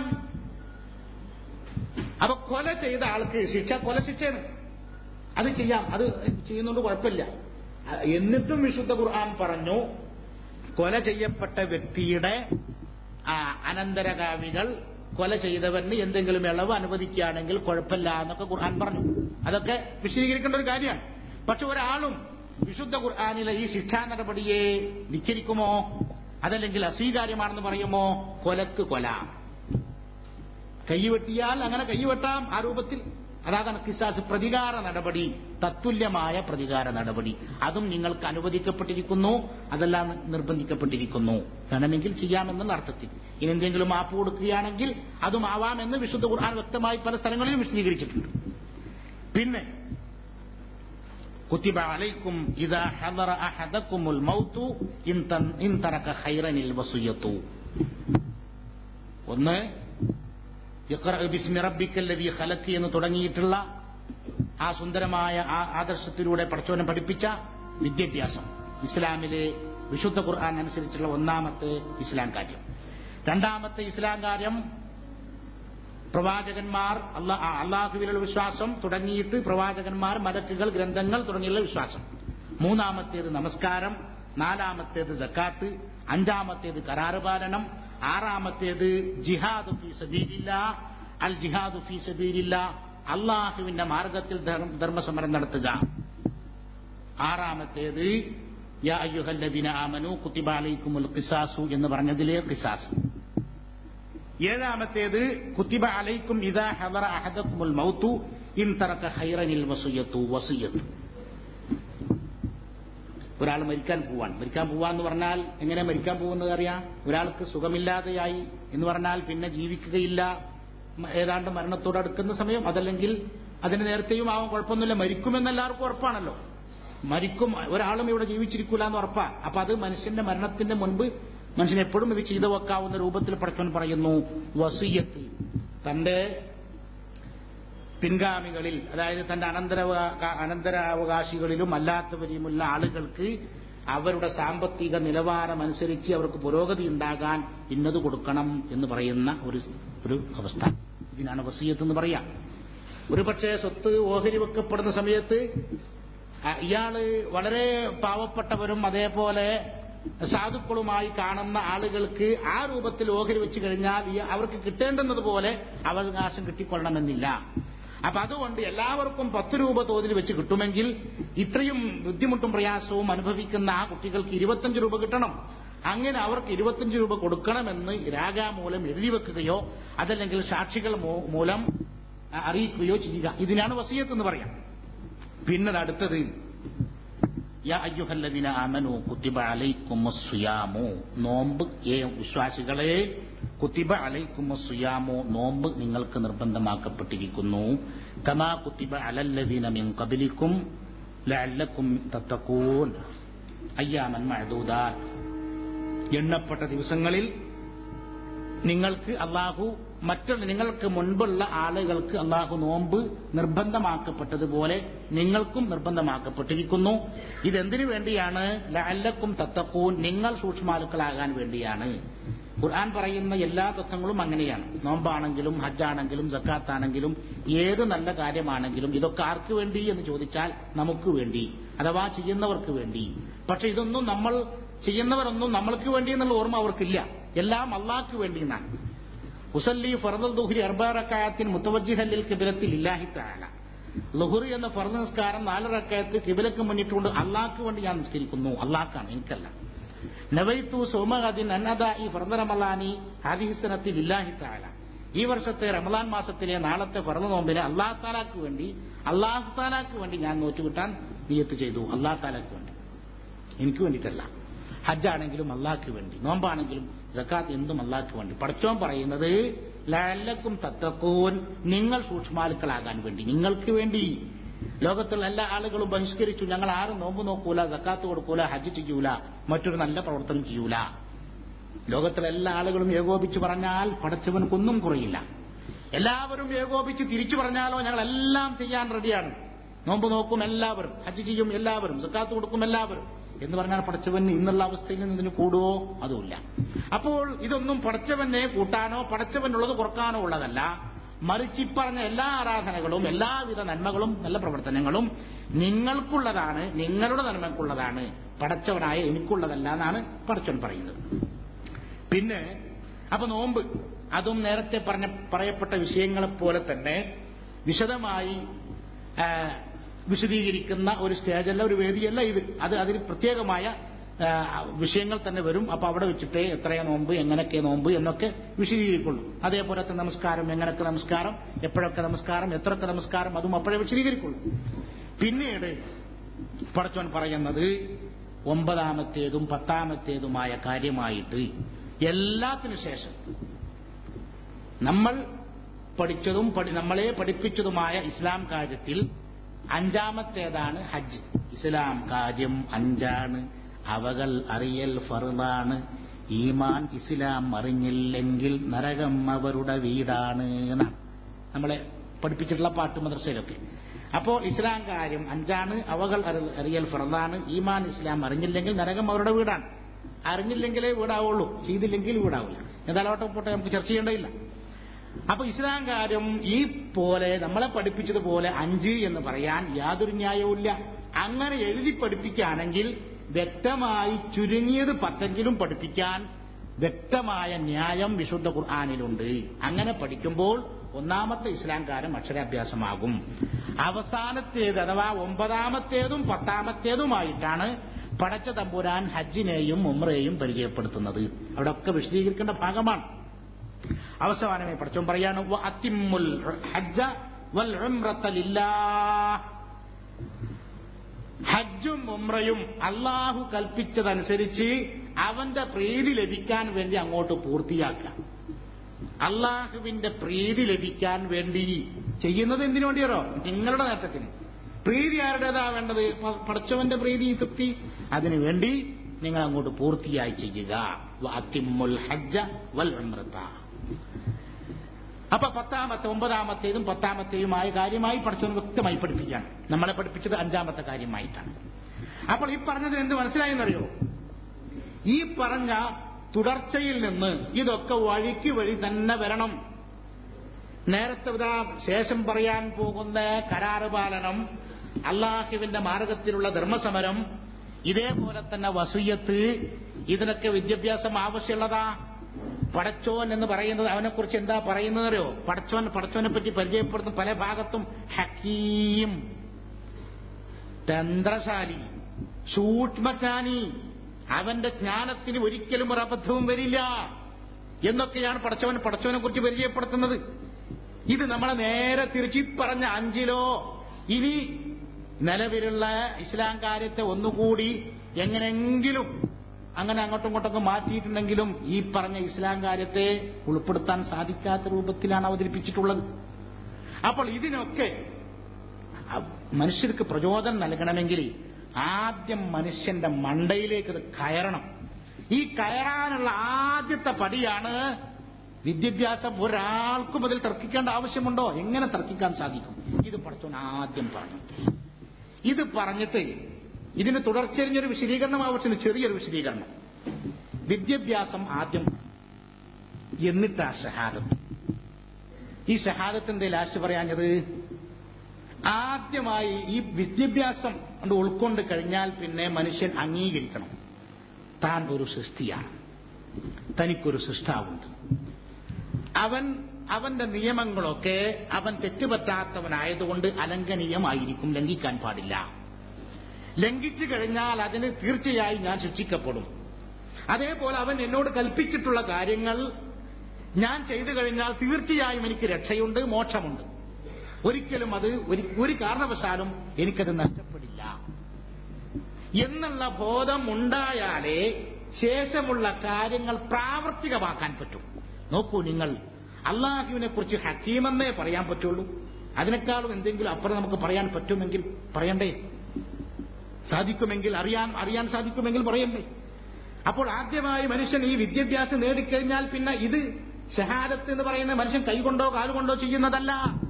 അപ്പൊ കൊല ചെയ്ത ആൾക്ക് ശിക്ഷ കൊല ശിക്ഷയാണ് അത് ചെയ്യാം അത് ചെയ്യുന്നതുകൊണ്ട് കുഴപ്പമില്ല എന്നിട്ടും വിശുദ്ധ ഖുർആൻ പറഞ്ഞു കൊല ചെയ്യപ്പെട്ട വ്യക്തിയുടെ ആ, അനന്തരകാമികൾ കൊല ചെയ്തവന് എന്തെങ്കിലും ഇളവ് അനുവദിക്കുകയാണെങ്കിൽ കുഴപ്പമില്ല എന്നൊക്കെ ഖുർആൻ പറഞ്ഞു അതൊക്കെ വിശദീകരിക്കേണ്ട ഒരു കാര്യമാണ് പക്ഷെ ഒരാളും വിശുദ്ധ ഖുർആാനിലെ ഈ ശിക്ഷാ നടപടിയെ ധിക്കരിക്കുമോ അതല്ലെങ്കിൽ അസ്വീകാര്യമാണെന്ന് പറയുമോ കൊലക്ക് കൊല കൈവെട്ടിയാൽ അങ്ങനെ കൈവെട്ടാം ആ രൂപത്തിൽ അതാണ് കിസാസ് പ്രതികാര നടപടി തത്തുല്യമായ പ്രതികാര നടപടി അതും നിങ്ങൾക്ക് അനുവദിക്കപ്പെട്ടിരിക്കുന്നു അതെല്ലാം നിർബന്ധിക്കപ്പെട്ടിരിക്കുന്നു വേണമെങ്കിൽ ചെയ്യാമെന്ന അർത്ഥത്തിൽ ഇനി എന്തെങ്കിലും മാപ്പ് കൊടുക്കുകയാണെങ്കിൽ അതും ആവാമെന്ന് വിശുദ്ധ ഖുർആൻ വ്യക്തമായി പല സ്ഥലങ്ങളിലും വിശദീകരിച്ചിട്ടുണ്ട് പിന്നെ കുത്തിബ അലൈക്കും ഇദാ ഹദറ അഹദക്കുമുൽ മൗതു ഇൻ തൻ- ഇൻ തറക ഖൈറനിൽ വസിയത്തു ഒന്ന് ഇഖ്റ ബിസ്മി റബ്ബിക്കല്ലദീ ഖലഖ് എന്ന് തുടങ്ങിയിട്ടുള്ള ആ സുന്ദരമായ ആ ആദർശത്തിലൂടെ പഠിച്ചവനെ പഠിപ്പിച്ച വിദ്യാഭ്യാസം ഇസ്ലാമിലെ വിശുദ്ധ ഖുർആൻ അനുസരിച്ചുള്ള ഒന്നാമത്തെ ഇസ്ലാം കാര്യം രണ്ടാമത്തെ ഇസ്ലാം കാര്യം പ്രവാചകന്മാർ അല്ലാ ആ, അള്ളാഹുവിലുള്ള വിശ്വാസം തുടങ്ങിയിട്ട് പ്രവാചകന്മാർ മലക്കുകൾ ഗ്രന്ഥങ്ങൾ തുടങ്ങിയുള്ള വിശ്വാസം മൂന്നാമത്തേത് നമസ്കാരം നാലാമത്തേത് ജക്കാത്ത് അഞ്ചാമത്തേത് കരാറ് പാലനം ആറാമത്തേത് ജിഹാദ് ഫീ സബീലില്ല അൽ ജിഹാദ് ഫീ സബീലില്ല അള്ളാഹുവിന്റെ മാർഗത്തിൽ ധർമ്മ- ധർമ്മസമരം നടത്തുക ആറാമത്തേത് യാ അയ്യുഹല്ലദീന ആമനു കുത്തിബ അലൈക്കുമുൽ ഖിസാസു എന്ന് പറഞ്ഞതിലെ ഖിസാസ് ഏഴാമത്തേത് കുത്തിബ അലൈക്കും ഇദാ ഹദറ അഹദക്കുമുൽ മൗതു ഇൻ തറക ഖൈറനിൽ വസിയത്തു വസിയത്തു ഒരാൾ മരിക്കാൻ പോവാൻ മരിക്കാൻ പോവാന്ന് പറഞ്ഞാൽ എങ്ങനെ മരിക്കാൻ പോകുന്നത് അറിയാം ഒരാൾക്ക് സുഖമില്ലാതെയായി എന്ന് പറഞ്ഞാൽ പിന്നെ ജീവിക്കുകയില്ല മ- ഏതാണ്ട് മരണത്തോട് അടുക്കുന്ന സമയം അതല്ലെങ്കിൽ അതിന് നേരത്തെയും ആവാൻ കുഴപ്പമൊന്നുമില്ല മരിക്കുമെന്ന് എല്ലാവർക്കും ഉറപ്പാണല്ലോ മരിക്കും ഒരാളും ഇവിടെ ജീവിച്ചിരിക്കൂല എന്ന് ഉറപ്പാ അപ്പൊ അത് മനുഷ്യന്റെ മരണത്തിന്റെ മുൻപ് മനുഷ്യൻ എപ്പോഴും ഇത് ചെയ്തു വെക്കാവുന്ന രൂപത്തിൽ പഠിക്കാൻ പറയുന്നു വസീയത്ത് തന്റെ പിൻഗാമികളിൽ അതായത് തന്റെ അനന്തരവകാ അനന്തരാവകാശികളിലും അല്ലാത്തവരിലുമുള്ള ആളുകൾക്ക് അവരുടെ സാമ്പത്തിക നിലവാരം അനുസരിച്ച് അവർക്ക് പുരോഗതി ഉണ്ടാകാൻ ഇന്നത് കൊടുക്കണം എന്ന് പറയുന്ന ഒരു ഒരു അവസ്ഥ ഇതിനാണ് വസീയത്ത് എന്ന് പറയാം ഒരുപക്ഷെ സ്വത്ത് ഓഹരി വെക്കപ്പെടുന്ന സമയത്ത് ആ, ഇയാള് വളരെ പാവപ്പെട്ടവരും അതേപോലെ സാധുക്കളുമായി കാണുന്ന ആളുകൾക്ക് ആ രൂപത്തിൽ ഓഹരി വെച്ച് കഴിഞ്ഞാൽ ഈ അവർക്ക് കിട്ടേണ്ടുന്നത് പോലെ അവകാശം കിട്ടിക്കൊള്ളണമെന്നില്ല അപ്പൊ അതുകൊണ്ട് എല്ലാവർക്കും പത്ത് രൂപ തോതിൽ വെച്ച് കിട്ടുമെങ്കിൽ ഇത്രയും ബുദ്ധിമുട്ടും പ്രയാസവും അനുഭവിക്കുന്ന ആ കുട്ടികൾക്ക് ഇരുപത്തഞ്ച് രൂപ കിട്ടണം അങ്ങനെ അവർക്ക് ഇരുപത്തഞ്ച് രൂപ കൊടുക്കണമെന്ന് രാഗാമൂലം എഴുതി വെക്കുകയോ അതല്ലെങ്കിൽ സാക്ഷികൾ മൂ- മൂലം ആ, അറിയിക്കുകയോ ചെയ്യുക ഇതിനാണ് വസീയത്ത് എന്ന് പറയാം പിന്നെ അടുത്തത് യാ അയ്യുഹല്ലദീന ആമനു കുത്തിബ അലൈക്കുമുസ് സിയാമു നോമ്പ് ഏ വിശ്വാസികളെ കുത്തിബ അലൈക്കും സുയാമോ നോമ്പ് നിങ്ങൾക്ക് നിർബന്ധമാക്കപ്പെട്ടിരിക്കുന്നു കമാ കുത്തിബ അലല്ലദീന മിൻ കബലിക്കും ലഅല്ലക്കും തത്തക്കൂൻ അയ്യാമൻ മഅദൂദാത്ത് എണ്ണപ്പെട്ട ദിവസങ്ങളിൽ നിങ്ങൾക്ക് അള്ളാഹു മറ്റുള്ള നിങ്ങൾക്ക് മുൻപുള്ള ആളുകൾക്ക് അള്ളാഹു നോമ്പ് നിർബന്ധമാക്കപ്പെട്ടതുപോലെ നിങ്ങൾക്കും നിർബന്ധമാക്കപ്പെട്ടിരിക്കുന്നു ഇതെന്തിനു വേണ്ടിയാണ് ലഅല്ലക്കും തത്തക്കൂൻ നിങ്ങൾ സൂക്ഷ്മാലുക്കളാകാൻ വേണ്ടിയാണ് ഖുർആൻ പറയുന്ന എല്ലാ തത്വങ്ങളും അങ്ങനെയാണ് നോമ്പാണെങ്കിലും ഹജ്ജാണെങ്കിലും ജക്കാത്താണെങ്കിലും ഏത് നല്ല കാര്യമാണെങ്കിലും ഇതൊക്കെ ആർക്ക് വേണ്ടി എന്ന് ചോദിച്ചാൽ നമുക്ക് വേണ്ടി അഥവാ ചെയ്യുന്നവർക്ക് വേണ്ടി പക്ഷെ ഇതൊന്നും നമ്മൾ ചെയ്യുന്നവരൊന്നും നമ്മൾക്ക് വേണ്ടി എന്നുള്ള ഓർമ്മ അവർക്കില്ല എല്ലാം അള്ളാഹ്ക്ക് വേണ്ടി എന്നാണ് ഉസല്ലി ഫർദൽ ദുഹരി അർബാറക്കായത്തിന് മുത്തവജിഹല്ലിൽ കിബിലത്തിൽ ഇല്ലാഹി താല ലുഹുറി എന്ന ഫർദ് നിസ്കാരം നാല് റക്കായത്ത് കിബിലക്ക് മുന്നിട്ടുകൊണ്ട് അള്ളാഹ്ക്ക് വേണ്ടി ഞാൻ നിസ്കരിക്കുന്നു അള്ളാഹ്ക്കാണ് എനിക്കല്ല നവൈത്തു സോമഹദിൻ അന്നദ ഈ ഫർദ റമലാനി ഹാദിഹിസനത്തിൽ ഇല്ലാഹി താല ഈ വർഷത്തെ റമലാൻ മാസത്തിലെ നാളത്തെ ഫർദ് നോമ്പിനെ അള്ളാഹ് താലാക്ക് വേണ്ടി അള്ളാഹു താലാക്ക് വേണ്ടി ഞാൻ നോറ്റുകിട്ടാൻ നിയത്ത് ചെയ്തു അള്ളാഹ് താലാക്ക് വേണ്ടി എനിക്ക് വേണ്ടിയിട്ടല്ല ഹജ്ജാണെങ്കിലും അള്ളാഹ്ക്ക് വേണ്ടി നോമ്പാണെങ്കിലും ജക്കാത്ത് എന്തും അള്ളാഹ്ക്ക് വേണ്ടി പഠിച്ചോൻ പറയുന്നത് ലല്ലക്കും തത്തക്കൂൻ നിങ്ങൾ സൂക്ഷ്മാലുക്കളാകാൻ വേണ്ടി നിങ്ങൾക്ക് വേണ്ടി ലോകത്തുള്ള എല്ലാ ആളുകളും ബഹിഷ്കരിച്ചു ഞങ്ങൾ ആരും നോമ്പ് നോക്കൂല ജക്കാത്ത് കൊടുക്കൂല ഹജ്ജ് ചെയ്യൂല മറ്റൊരു നല്ല പ്രവർത്തനം ചെയ്യൂല ലോകത്തിലെ എല്ലാ ആളുകളും ഏകോപിച്ച് പറഞ്ഞാൽ പടച്ചവനക്കൊന്നും കുറയില്ല എല്ലാവരും ഏകോപിച്ച് തിരിച്ചു പറഞ്ഞാലോ ഞങ്ങൾ എല്ലാം ചെയ്യാൻ റെഡിയാണ് നോമ്പ് നോക്കും എല്ലാവരും ഹജ്ജ് ചെയ്യും എല്ലാവരും സക്കാത്ത് കൊടുക്കും എല്ലാവരും എന്ന് പറഞ്ഞാൽ പടച്ചവന് ഇന്നുള്ള അവസ്ഥയിൽ നിന്ന് ഇതിന് കൂടുവോ അതുമില്ല അപ്പോൾ ഇതൊന്നും പടച്ചവനെ കൂട്ടാനോ പടച്ചവനുള്ളത് കുറക്കാനോ ഉള്ളതല്ല മറിച്ച് ഇപ്പറഞ്ഞ എല്ലാ ആരാധനകളും എല്ലാവിധ നന്മകളും നല്ല പ്രവർത്തനങ്ങളും നിങ്ങൾക്കുള്ളതാണ് നിങ്ങളുടെ നന്മക്കുള്ളതാണ് പടച്ചവനായ എനിക്കുള്ളതല്ല എന്നാണ് പടച്ചവൻ പറയുന്നത് പിന്നെ അപ്പൊ നോമ്പ് അതും നേരത്തെ പറഞ്ഞ പറയപ്പെട്ട വിഷയങ്ങളെ പോലെ തന്നെ വിശദമായി ആ, വിശദീകരിക്കുന്ന ഒരു സ്റ്റേജല്ല ഒരു വേദിയല്ല ഇത് അത് അതിന് പ്രത്യേകമായ ആ, വിഷയങ്ങൾ തന്നെ വരും അപ്പൊ അവിടെ വെച്ചിട്ട് എത്രയാ നോമ്പ് എങ്ങനെയൊക്കെ നോമ്പ് എന്നൊക്കെ വിശദീകരിക്കുള്ളൂ അതേപോലത്തെ നമസ്കാരം എങ്ങനെയൊക്കെ നമസ്കാരം എപ്പോഴൊക്കെ നമസ്കാരം എത്രയൊക്കെ നമസ്കാരം അതും അപ്പോഴേ വിശദീകരിക്കുള്ളൂ പിന്നീട് പടച്ചോൻ പറയുന്നത് ഒമ്പതാമത്തേതും പത്താമത്തേതുമായ കാര്യമായിട്ട് എല്ലാത്തിനു ശേഷം നമ്മൾ പഠിച്ചതും പഠി- നമ്മളെ പഠിപ്പിച്ചതുമായ ഇസ്ലാം കാര്യത്തിൽ അഞ്ചാമത്തേതാണ് ഹജ്ജ് ഇസ്ലാം കാര്യം അഞ്ചാണ് അവകൾ അറിയൽ ഫറുതാണ് ഈമാൻ ഇസ്ലാം അറിഞ്ഞില്ലെങ്കിൽ നരകം അവരുടെ വീടാണ് എന്നാണ് നമ്മളെ പഠിപ്പിച്ചിട്ടുള്ള പാട്ട് മദ്രസയിലൊക്കെ അപ്പോൾ ഇസ്ലാം കാര്യം അഞ്ചാണ് അവകൾ അറി- അറിയൽ ഫറദാണ് ഈമാൻ ഇസ്ലാം അറിഞ്ഞില്ലെങ്കിൽ നരകം അവരുടെ വീടാണ് അറിഞ്ഞില്ലെങ്കിലേ വീടാവുള്ളൂ ചെയ്തില്ലെങ്കിൽ വീടാവില്ല എന്തായാലും പോട്ടെ നമുക്ക് ചർച്ച ചെയ്യേണ്ടതില്ല അപ്പൊ ഇസ്ലാം കാര്യം ഈ പോലെ നമ്മളെ പഠിപ്പിച്ചതുപോലെ അഞ്ച് എന്ന് പറയാൻ യാതൊരു ന്യായവുമില്ല അങ്ങനെ എഴുതി പഠിപ്പിക്കുകയാണെങ്കിൽ വ്യക്തമായി ചുരുങ്ങിയത് പത്തെങ്കിലും പഠിപ്പിക്കാൻ വ്യക്തമായ ന്യായം വിശുദ്ധ ഖുർആാനിലുണ്ട് അങ്ങനെ പഠിക്കുമ്പോൾ ഒന്നാമത്തെ ഇസ്ലാം കാര്യം അക്ഷരാഭ്യാസമാകും അവസാനത്തേത് അഥവാ ഒമ്പതാമത്തേതും പത്താമത്തേതുമായിട്ടാണ് പടച്ച തമ്പുരാൻ ഹജ്ജിനെയും ഉമ്രയെയും പരിചയപ്പെടുത്തുന്നത് അവിടെ ഒക്കെ വിശദീകരിക്കേണ്ട ഭാഗമാണ് അവസാനമേ പഠിച്ചോൻ പറയാണ് "വ അത്തിമ്മുൽ ഹജ്ജ വൽ ഉംറത ലില്ലാഹ്." ഹജ്ജും ഉംറയും അള്ളാഹു കൽപ്പിച്ചതനുസരിച്ച് അവന്റെ പ്രീതി ലഭിക്കാൻ വേണ്ടി അങ്ങോട്ട് പൂർത്തിയാക്കാം അള്ളാഹുവിന്റെ പ്രീതി ലഭിക്കാൻ വേണ്ടി ചെയ്യുന്നത് എന്തിനു വേണ്ടിയാറോ നിങ്ങളുടെ നേട്ടത്തിന് പ്രീതി ആരുടേതാ വേണ്ടത് പ- പടച്ചവന്റെ പ്രീതി തൃപ്തി അതിനു വേണ്ടി നിങ്ങൾ അങ്ങോട്ട് പൂർത്തിയായി ചെയ്യുക വ അത്തിമ്മുൽ ഹജ്ജ വൽ ഉംറത അപ്പൊ പത്താമത്തെ ഒമ്പതാമത്തേതും പത്താമത്തെയുമായ കാര്യമായി പഠിച്ചവന് വ്യക്തമായി പഠിപ്പിക്കുകയാണ് നമ്മളെ പഠിപ്പിച്ചത് അഞ്ചാമത്തെ കാര്യമായിട്ടാണ് അപ്പോൾ ഈ പറഞ്ഞതിന് എന്ത് മനസ്സിലായെന്നറിയോ ഈ പറഞ്ഞ തുടർച്ചയിൽ നിന്ന് ഇതൊക്കെ വഴിക്ക് വഴി തന്നെ വരണം നേരത്തെ ഇതാ ശേഷം പറയാൻ പോകുന്ന കരാറ് പാലനം അള്ളാഹുവിന്റെ മാർഗത്തിലുള്ള ധർമ്മസമരം ഇതേപോലെ തന്നെ വസൂയത്ത് ഇതിനൊക്കെ വിദ്യാഭ്യാസം ആവശ്യമുള്ളതാ പടച്ചോൻ എന്ന് പറയുന്നത് അവനെക്കുറിച്ച് എന്താ പറയുന്നതറിയോ പടച്ചോൻ പടച്ചോനെ പറ്റി പരിചയപ്പെടുത്തുന്ന പല ഭാഗത്തും ഹക്കീം തന്ത്രശാലി സൂക്ഷ്മജ്ഞാനി അവന്റെ ജ്ഞാനത്തിന് ഒരിക്കലും ഒരു അബദ്ധവും വരില്ല എന്നൊക്കെയാണ് പടച്ചവൻ പടച്ചവനെ കുറിച്ച് പരിചയപ്പെടുത്തുന്നത് ഇത് നമ്മളെ നേരെ തിരിച്ച് ഈ പറഞ്ഞ അഞ്ചിലോ ഇനി നിലവിലുള്ള ഇസ്ലാം കാര്യത്തെ ഒന്നുകൂടി എങ്ങനെങ്കിലും അങ്ങനെ അങ്ങോട്ടും ഇങ്ങോട്ടൊക്കെ മാറ്റിയിട്ടുണ്ടെങ്കിലും ഈ പറഞ്ഞ ഇസ്ലാം കാര്യത്തെ ഉൾപ്പെടുത്താൻ സാധിക്കാത്ത രൂപത്തിലാണ് അവതരിപ്പിച്ചിട്ടുള്ളത് അപ്പോൾ ഇതിനൊക്കെ അ- മനുഷ്യർക്ക് പ്രചോദനം നൽകണമെങ്കിൽ ആദ്യം മനുഷ്യന്റെ മണ്ടയിലേക്ക് ഇത് കയറണം ഈ കയറാനുള്ള ആദ്യത്തെ പടിയാണ് വിദ്യാഭ്യാസം ഒരാൾക്കും അതിൽ തർക്കിക്കേണ്ട ആവശ്യമുണ്ടോ എങ്ങനെ തർക്കിക്കാൻ സാധിക്കും ഇത് പഠിച്ചോൻ ആദ്യം പറഞ്ഞു ഇത് പറഞ്ഞിട്ട് ഇതിന് തുടർച്ചരിഞ്ഞൊരു വിശദീകരണം ആവശ്യത്തിന് ചെറിയൊരു വിശദീകരണം വിദ്യാഭ്യാസം ആദ്യം എന്നിട്ടാ ഷഹാദത്ത് ഈ ഷഹാദത്തിന്റെ ലാസ്റ്റ് പറയാഞ്ഞത് ആദ്യമായി ഈ വിദ്യാഭ്യാസം കൊണ്ട് ഉൾക്കൊണ്ട് കഴിഞ്ഞാൽ പിന്നെ മനുഷ്യൻ അംഗീകരിക്കണം താൻ ഒരു സൃഷ്ടിയാണ് തനിക്കൊരു സൃഷ്ടാവുണ്ട് അവൻ അവന്റെ നിയമങ്ങളൊക്കെ അവൻ തെറ്റുപറ്റാത്തവനായതുകൊണ്ട് അലംഘനീയമായിരിക്കും ലംഘിക്കാൻ പാടില്ല ലംഘിച്ചു കഴിഞ്ഞാൽ അതിന് തീർച്ചയായും ഞാൻ ശിക്ഷിക്കപ്പെടും അതേപോലെ അവൻ എന്നോട് കൽപ്പിച്ചിട്ടുള്ള കാര്യങ്ങൾ ഞാൻ ചെയ്തു കഴിഞ്ഞാൽ തീർച്ചയായും എനിക്ക് രക്ഷയുണ്ട് മോക്ഷമുണ്ട് ഒരിക്കലും അത് ഒരു- ഒരു കാരണവശാലും എനിക്കത് നഷ്ടപ്പെടില്ല എന്നുള്ള ബോധം ഉണ്ടായാലേ ശേഷമുള്ള കാര്യങ്ങൾ പ്രാവർത്തികമാക്കാൻ പറ്റും നോക്കൂ നിങ്ങൾ അള്ളാഹുവിനെ കുറിച്ച് ഹക്കീമെന്നേ പറയാൻ പറ്റുള്ളൂ അതിനേക്കാളും എന്തെങ്കിലും അപ്പുറം നമുക്ക് പറയാൻ പറ്റുമെങ്കിൽ പറയണ്ടേ സാധിക്കുമെങ്കിൽ അറിയാൻ അറിയാൻ സാധിക്കുമെങ്കിൽ പറയണ്ടേ അപ്പോൾ ആദ്യമായി മനുഷ്യൻ ഈ വിദ്യാഭ്യാസം നേടിക്കഴിഞ്ഞാൽ പിന്നെ ഇത് ഷഹാദത്ത് എന്ന് പറയുന്ന മനുഷ്യൻ കൈകൊണ്ടോ കാലുകൊണ്ടോ ചെയ്യുന്നതല്ല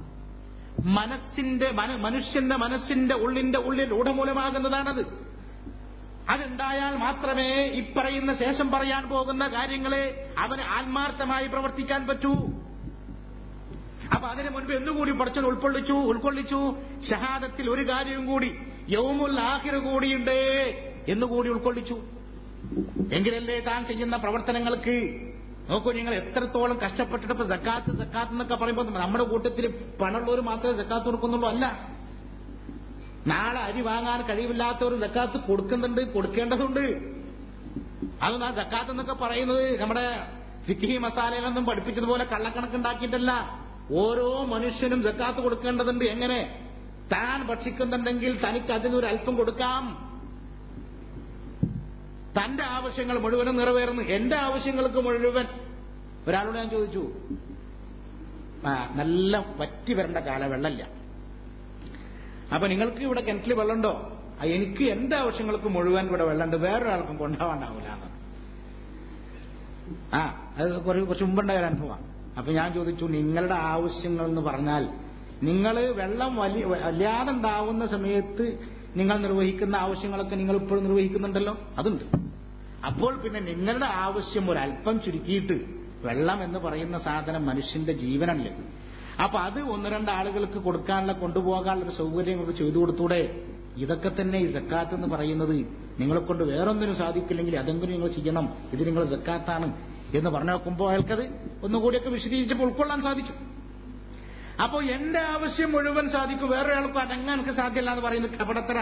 മനസ്സിന്റെ മന- മനുഷ്യന്റെ മനസ്സിന്റെ ഉള്ളിന്റെ ഉള്ളിൽ ഉടമൂലമാകുന്നതാണത് അതുണ്ടായാൽ മാത്രമേ ഇപ്പറയുന്ന ശേഷം പറയാൻ പോകുന്ന കാര്യങ്ങളെ അവന് ആത്മാർത്ഥമായി പ്രവർത്തിക്കാൻ പറ്റൂ അപ്പൊ അതിനു മുൻപ് എന്തുകൂടി പഠിച്ചത് ഉൾക്കൊള്ളിച്ചു ഉൾക്കൊള്ളിച്ചു ഷഹാദത്തിൽ ഒരു കാര്യവും കൂടി യൗമുൽ ആഹിർ കൂടിയുണ്ട് എന്നുകൂടി ഉൾക്കൊള്ളിച്ചു എങ്കിലല്ലേ താൻ ചെയ്യുന്ന പ്രവർത്തനങ്ങൾക്ക് നോക്കൂ നിങ്ങൾ എത്രത്തോളം കഷ്ടപ്പെട്ടിട്ട് ഇപ്പൊ സക്കാത്ത് സക്കാത്ത് എന്നൊക്കെ പറയുമ്പോൾ നമ്മുടെ കൂട്ടത്തിൽ പണമുള്ളവർ മാത്രമേ സക്കാത്ത് കൊടുക്കുന്നുള്ളൂ അല്ല നാളെ അരി വാങ്ങാൻ കഴിവില്ലാത്തവർ സക്കാത്ത് കൊടുക്കുന്നുണ്ട് കൊടുക്കേണ്ടതുണ്ട് അത് ആ സക്കാത്ത് എന്നൊക്കെ പറയുന്നത് നമ്മുടെ ഫിഖി മസാലയിലൊന്നും പഠിപ്പിച്ചതുപോലെ കള്ളക്കണക്കുണ്ടാക്കിയിട്ടല്ല ഓരോ മനുഷ്യനും സക്കാത്ത് കൊടുക്കേണ്ടതുണ്ട് എങ്ങനെ താൻ ഭക്ഷിക്കുന്നുണ്ടെങ്കിൽ തനിക്ക് അതിനൊരു അല്പം കൊടുക്കാം തന്റെ ആവശ്യങ്ങൾ മുഴുവനും നിറവേറുന്നു എന്റെ ആവശ്യങ്ങൾക്ക് മുഴുവൻ ഒരാളോട് ഞാൻ ചോദിച്ചു ആ നല്ല വറ്റി വരേണ്ട കാല വെള്ളമില്ല അപ്പൊ നിങ്ങൾക്ക് ഇവിടെ കിണറ്റിൽ വെള്ളമുണ്ടോ ആ, എനിക്ക് എന്റെ ആവശ്യങ്ങൾക്ക് മുഴുവൻ ഇവിടെ വെള്ളമുണ്ട് വേറൊരാൾക്കും കൊണ്ടുപോകാണ്ടാവില്ല എന്ന് ആ അത് കുറച്ച് കുറച്ച് മുമ്പുണ്ടായ ഒരു അനുഭവം അപ്പൊ ഞാൻ ചോദിച്ചു നിങ്ങളുടെ ആവശ്യങ്ങൾ എന്ന് പറഞ്ഞാൽ നിങ്ങൾ വെള്ളം വലിയ വല്ലാതെ ഉണ്ടാവുന്ന സമയത്ത് നിങ്ങൾ നിർവഹിക്കുന്ന ആവശ്യങ്ങളൊക്കെ നിങ്ങൾ ഇപ്പോഴും നിർവഹിക്കുന്നുണ്ടല്ലോ അതുണ്ട് അപ്പോൾ പിന്നെ നിങ്ങളുടെ ആവശ്യം ഒരല്പം ചുരുക്കിയിട്ട് വെള്ളം എന്ന് പറയുന്ന സാധനം മനുഷ്യന്റെ ജീവനല്ലേ അപ്പൊ അത് ഒന്ന് രണ്ട് ആളുകൾക്ക് കൊടുക്കാനുള്ള കൊണ്ടുപോകാനുള്ള ഒരു സൗകര്യങ്ങൾക്ക് ചെയ്തു കൊടുത്തൂടെ ഇതൊക്കെ തന്നെ ഈ സക്കാത്ത് എന്ന് പറയുന്നത് നിങ്ങളെ കൊണ്ട് വേറൊന്നിനും സാധിക്കില്ലെങ്കിൽ അതെങ്കിലും നിങ്ങൾ ചെയ്യണം ഇത് നിങ്ങൾ സക്കാത്താണ് എന്ന് പറഞ്ഞു നോക്കുമ്പോൾ അയാൾക്കത് ഒന്നുകൂടിയൊക്കെ വിശദീകരിച്ചപ്പോൾ ഉൾക്കൊള്ളാൻ സാധിച്ചു അപ്പോ എന്റെ ആവശ്യം മുഴുവൻ സാധിക്കും വേറെ ആൾക്കും അടങ്ങാൻ എനിക്ക് സാധ്യമല്ല എന്ന് പറയുന്നത് കപടത്തര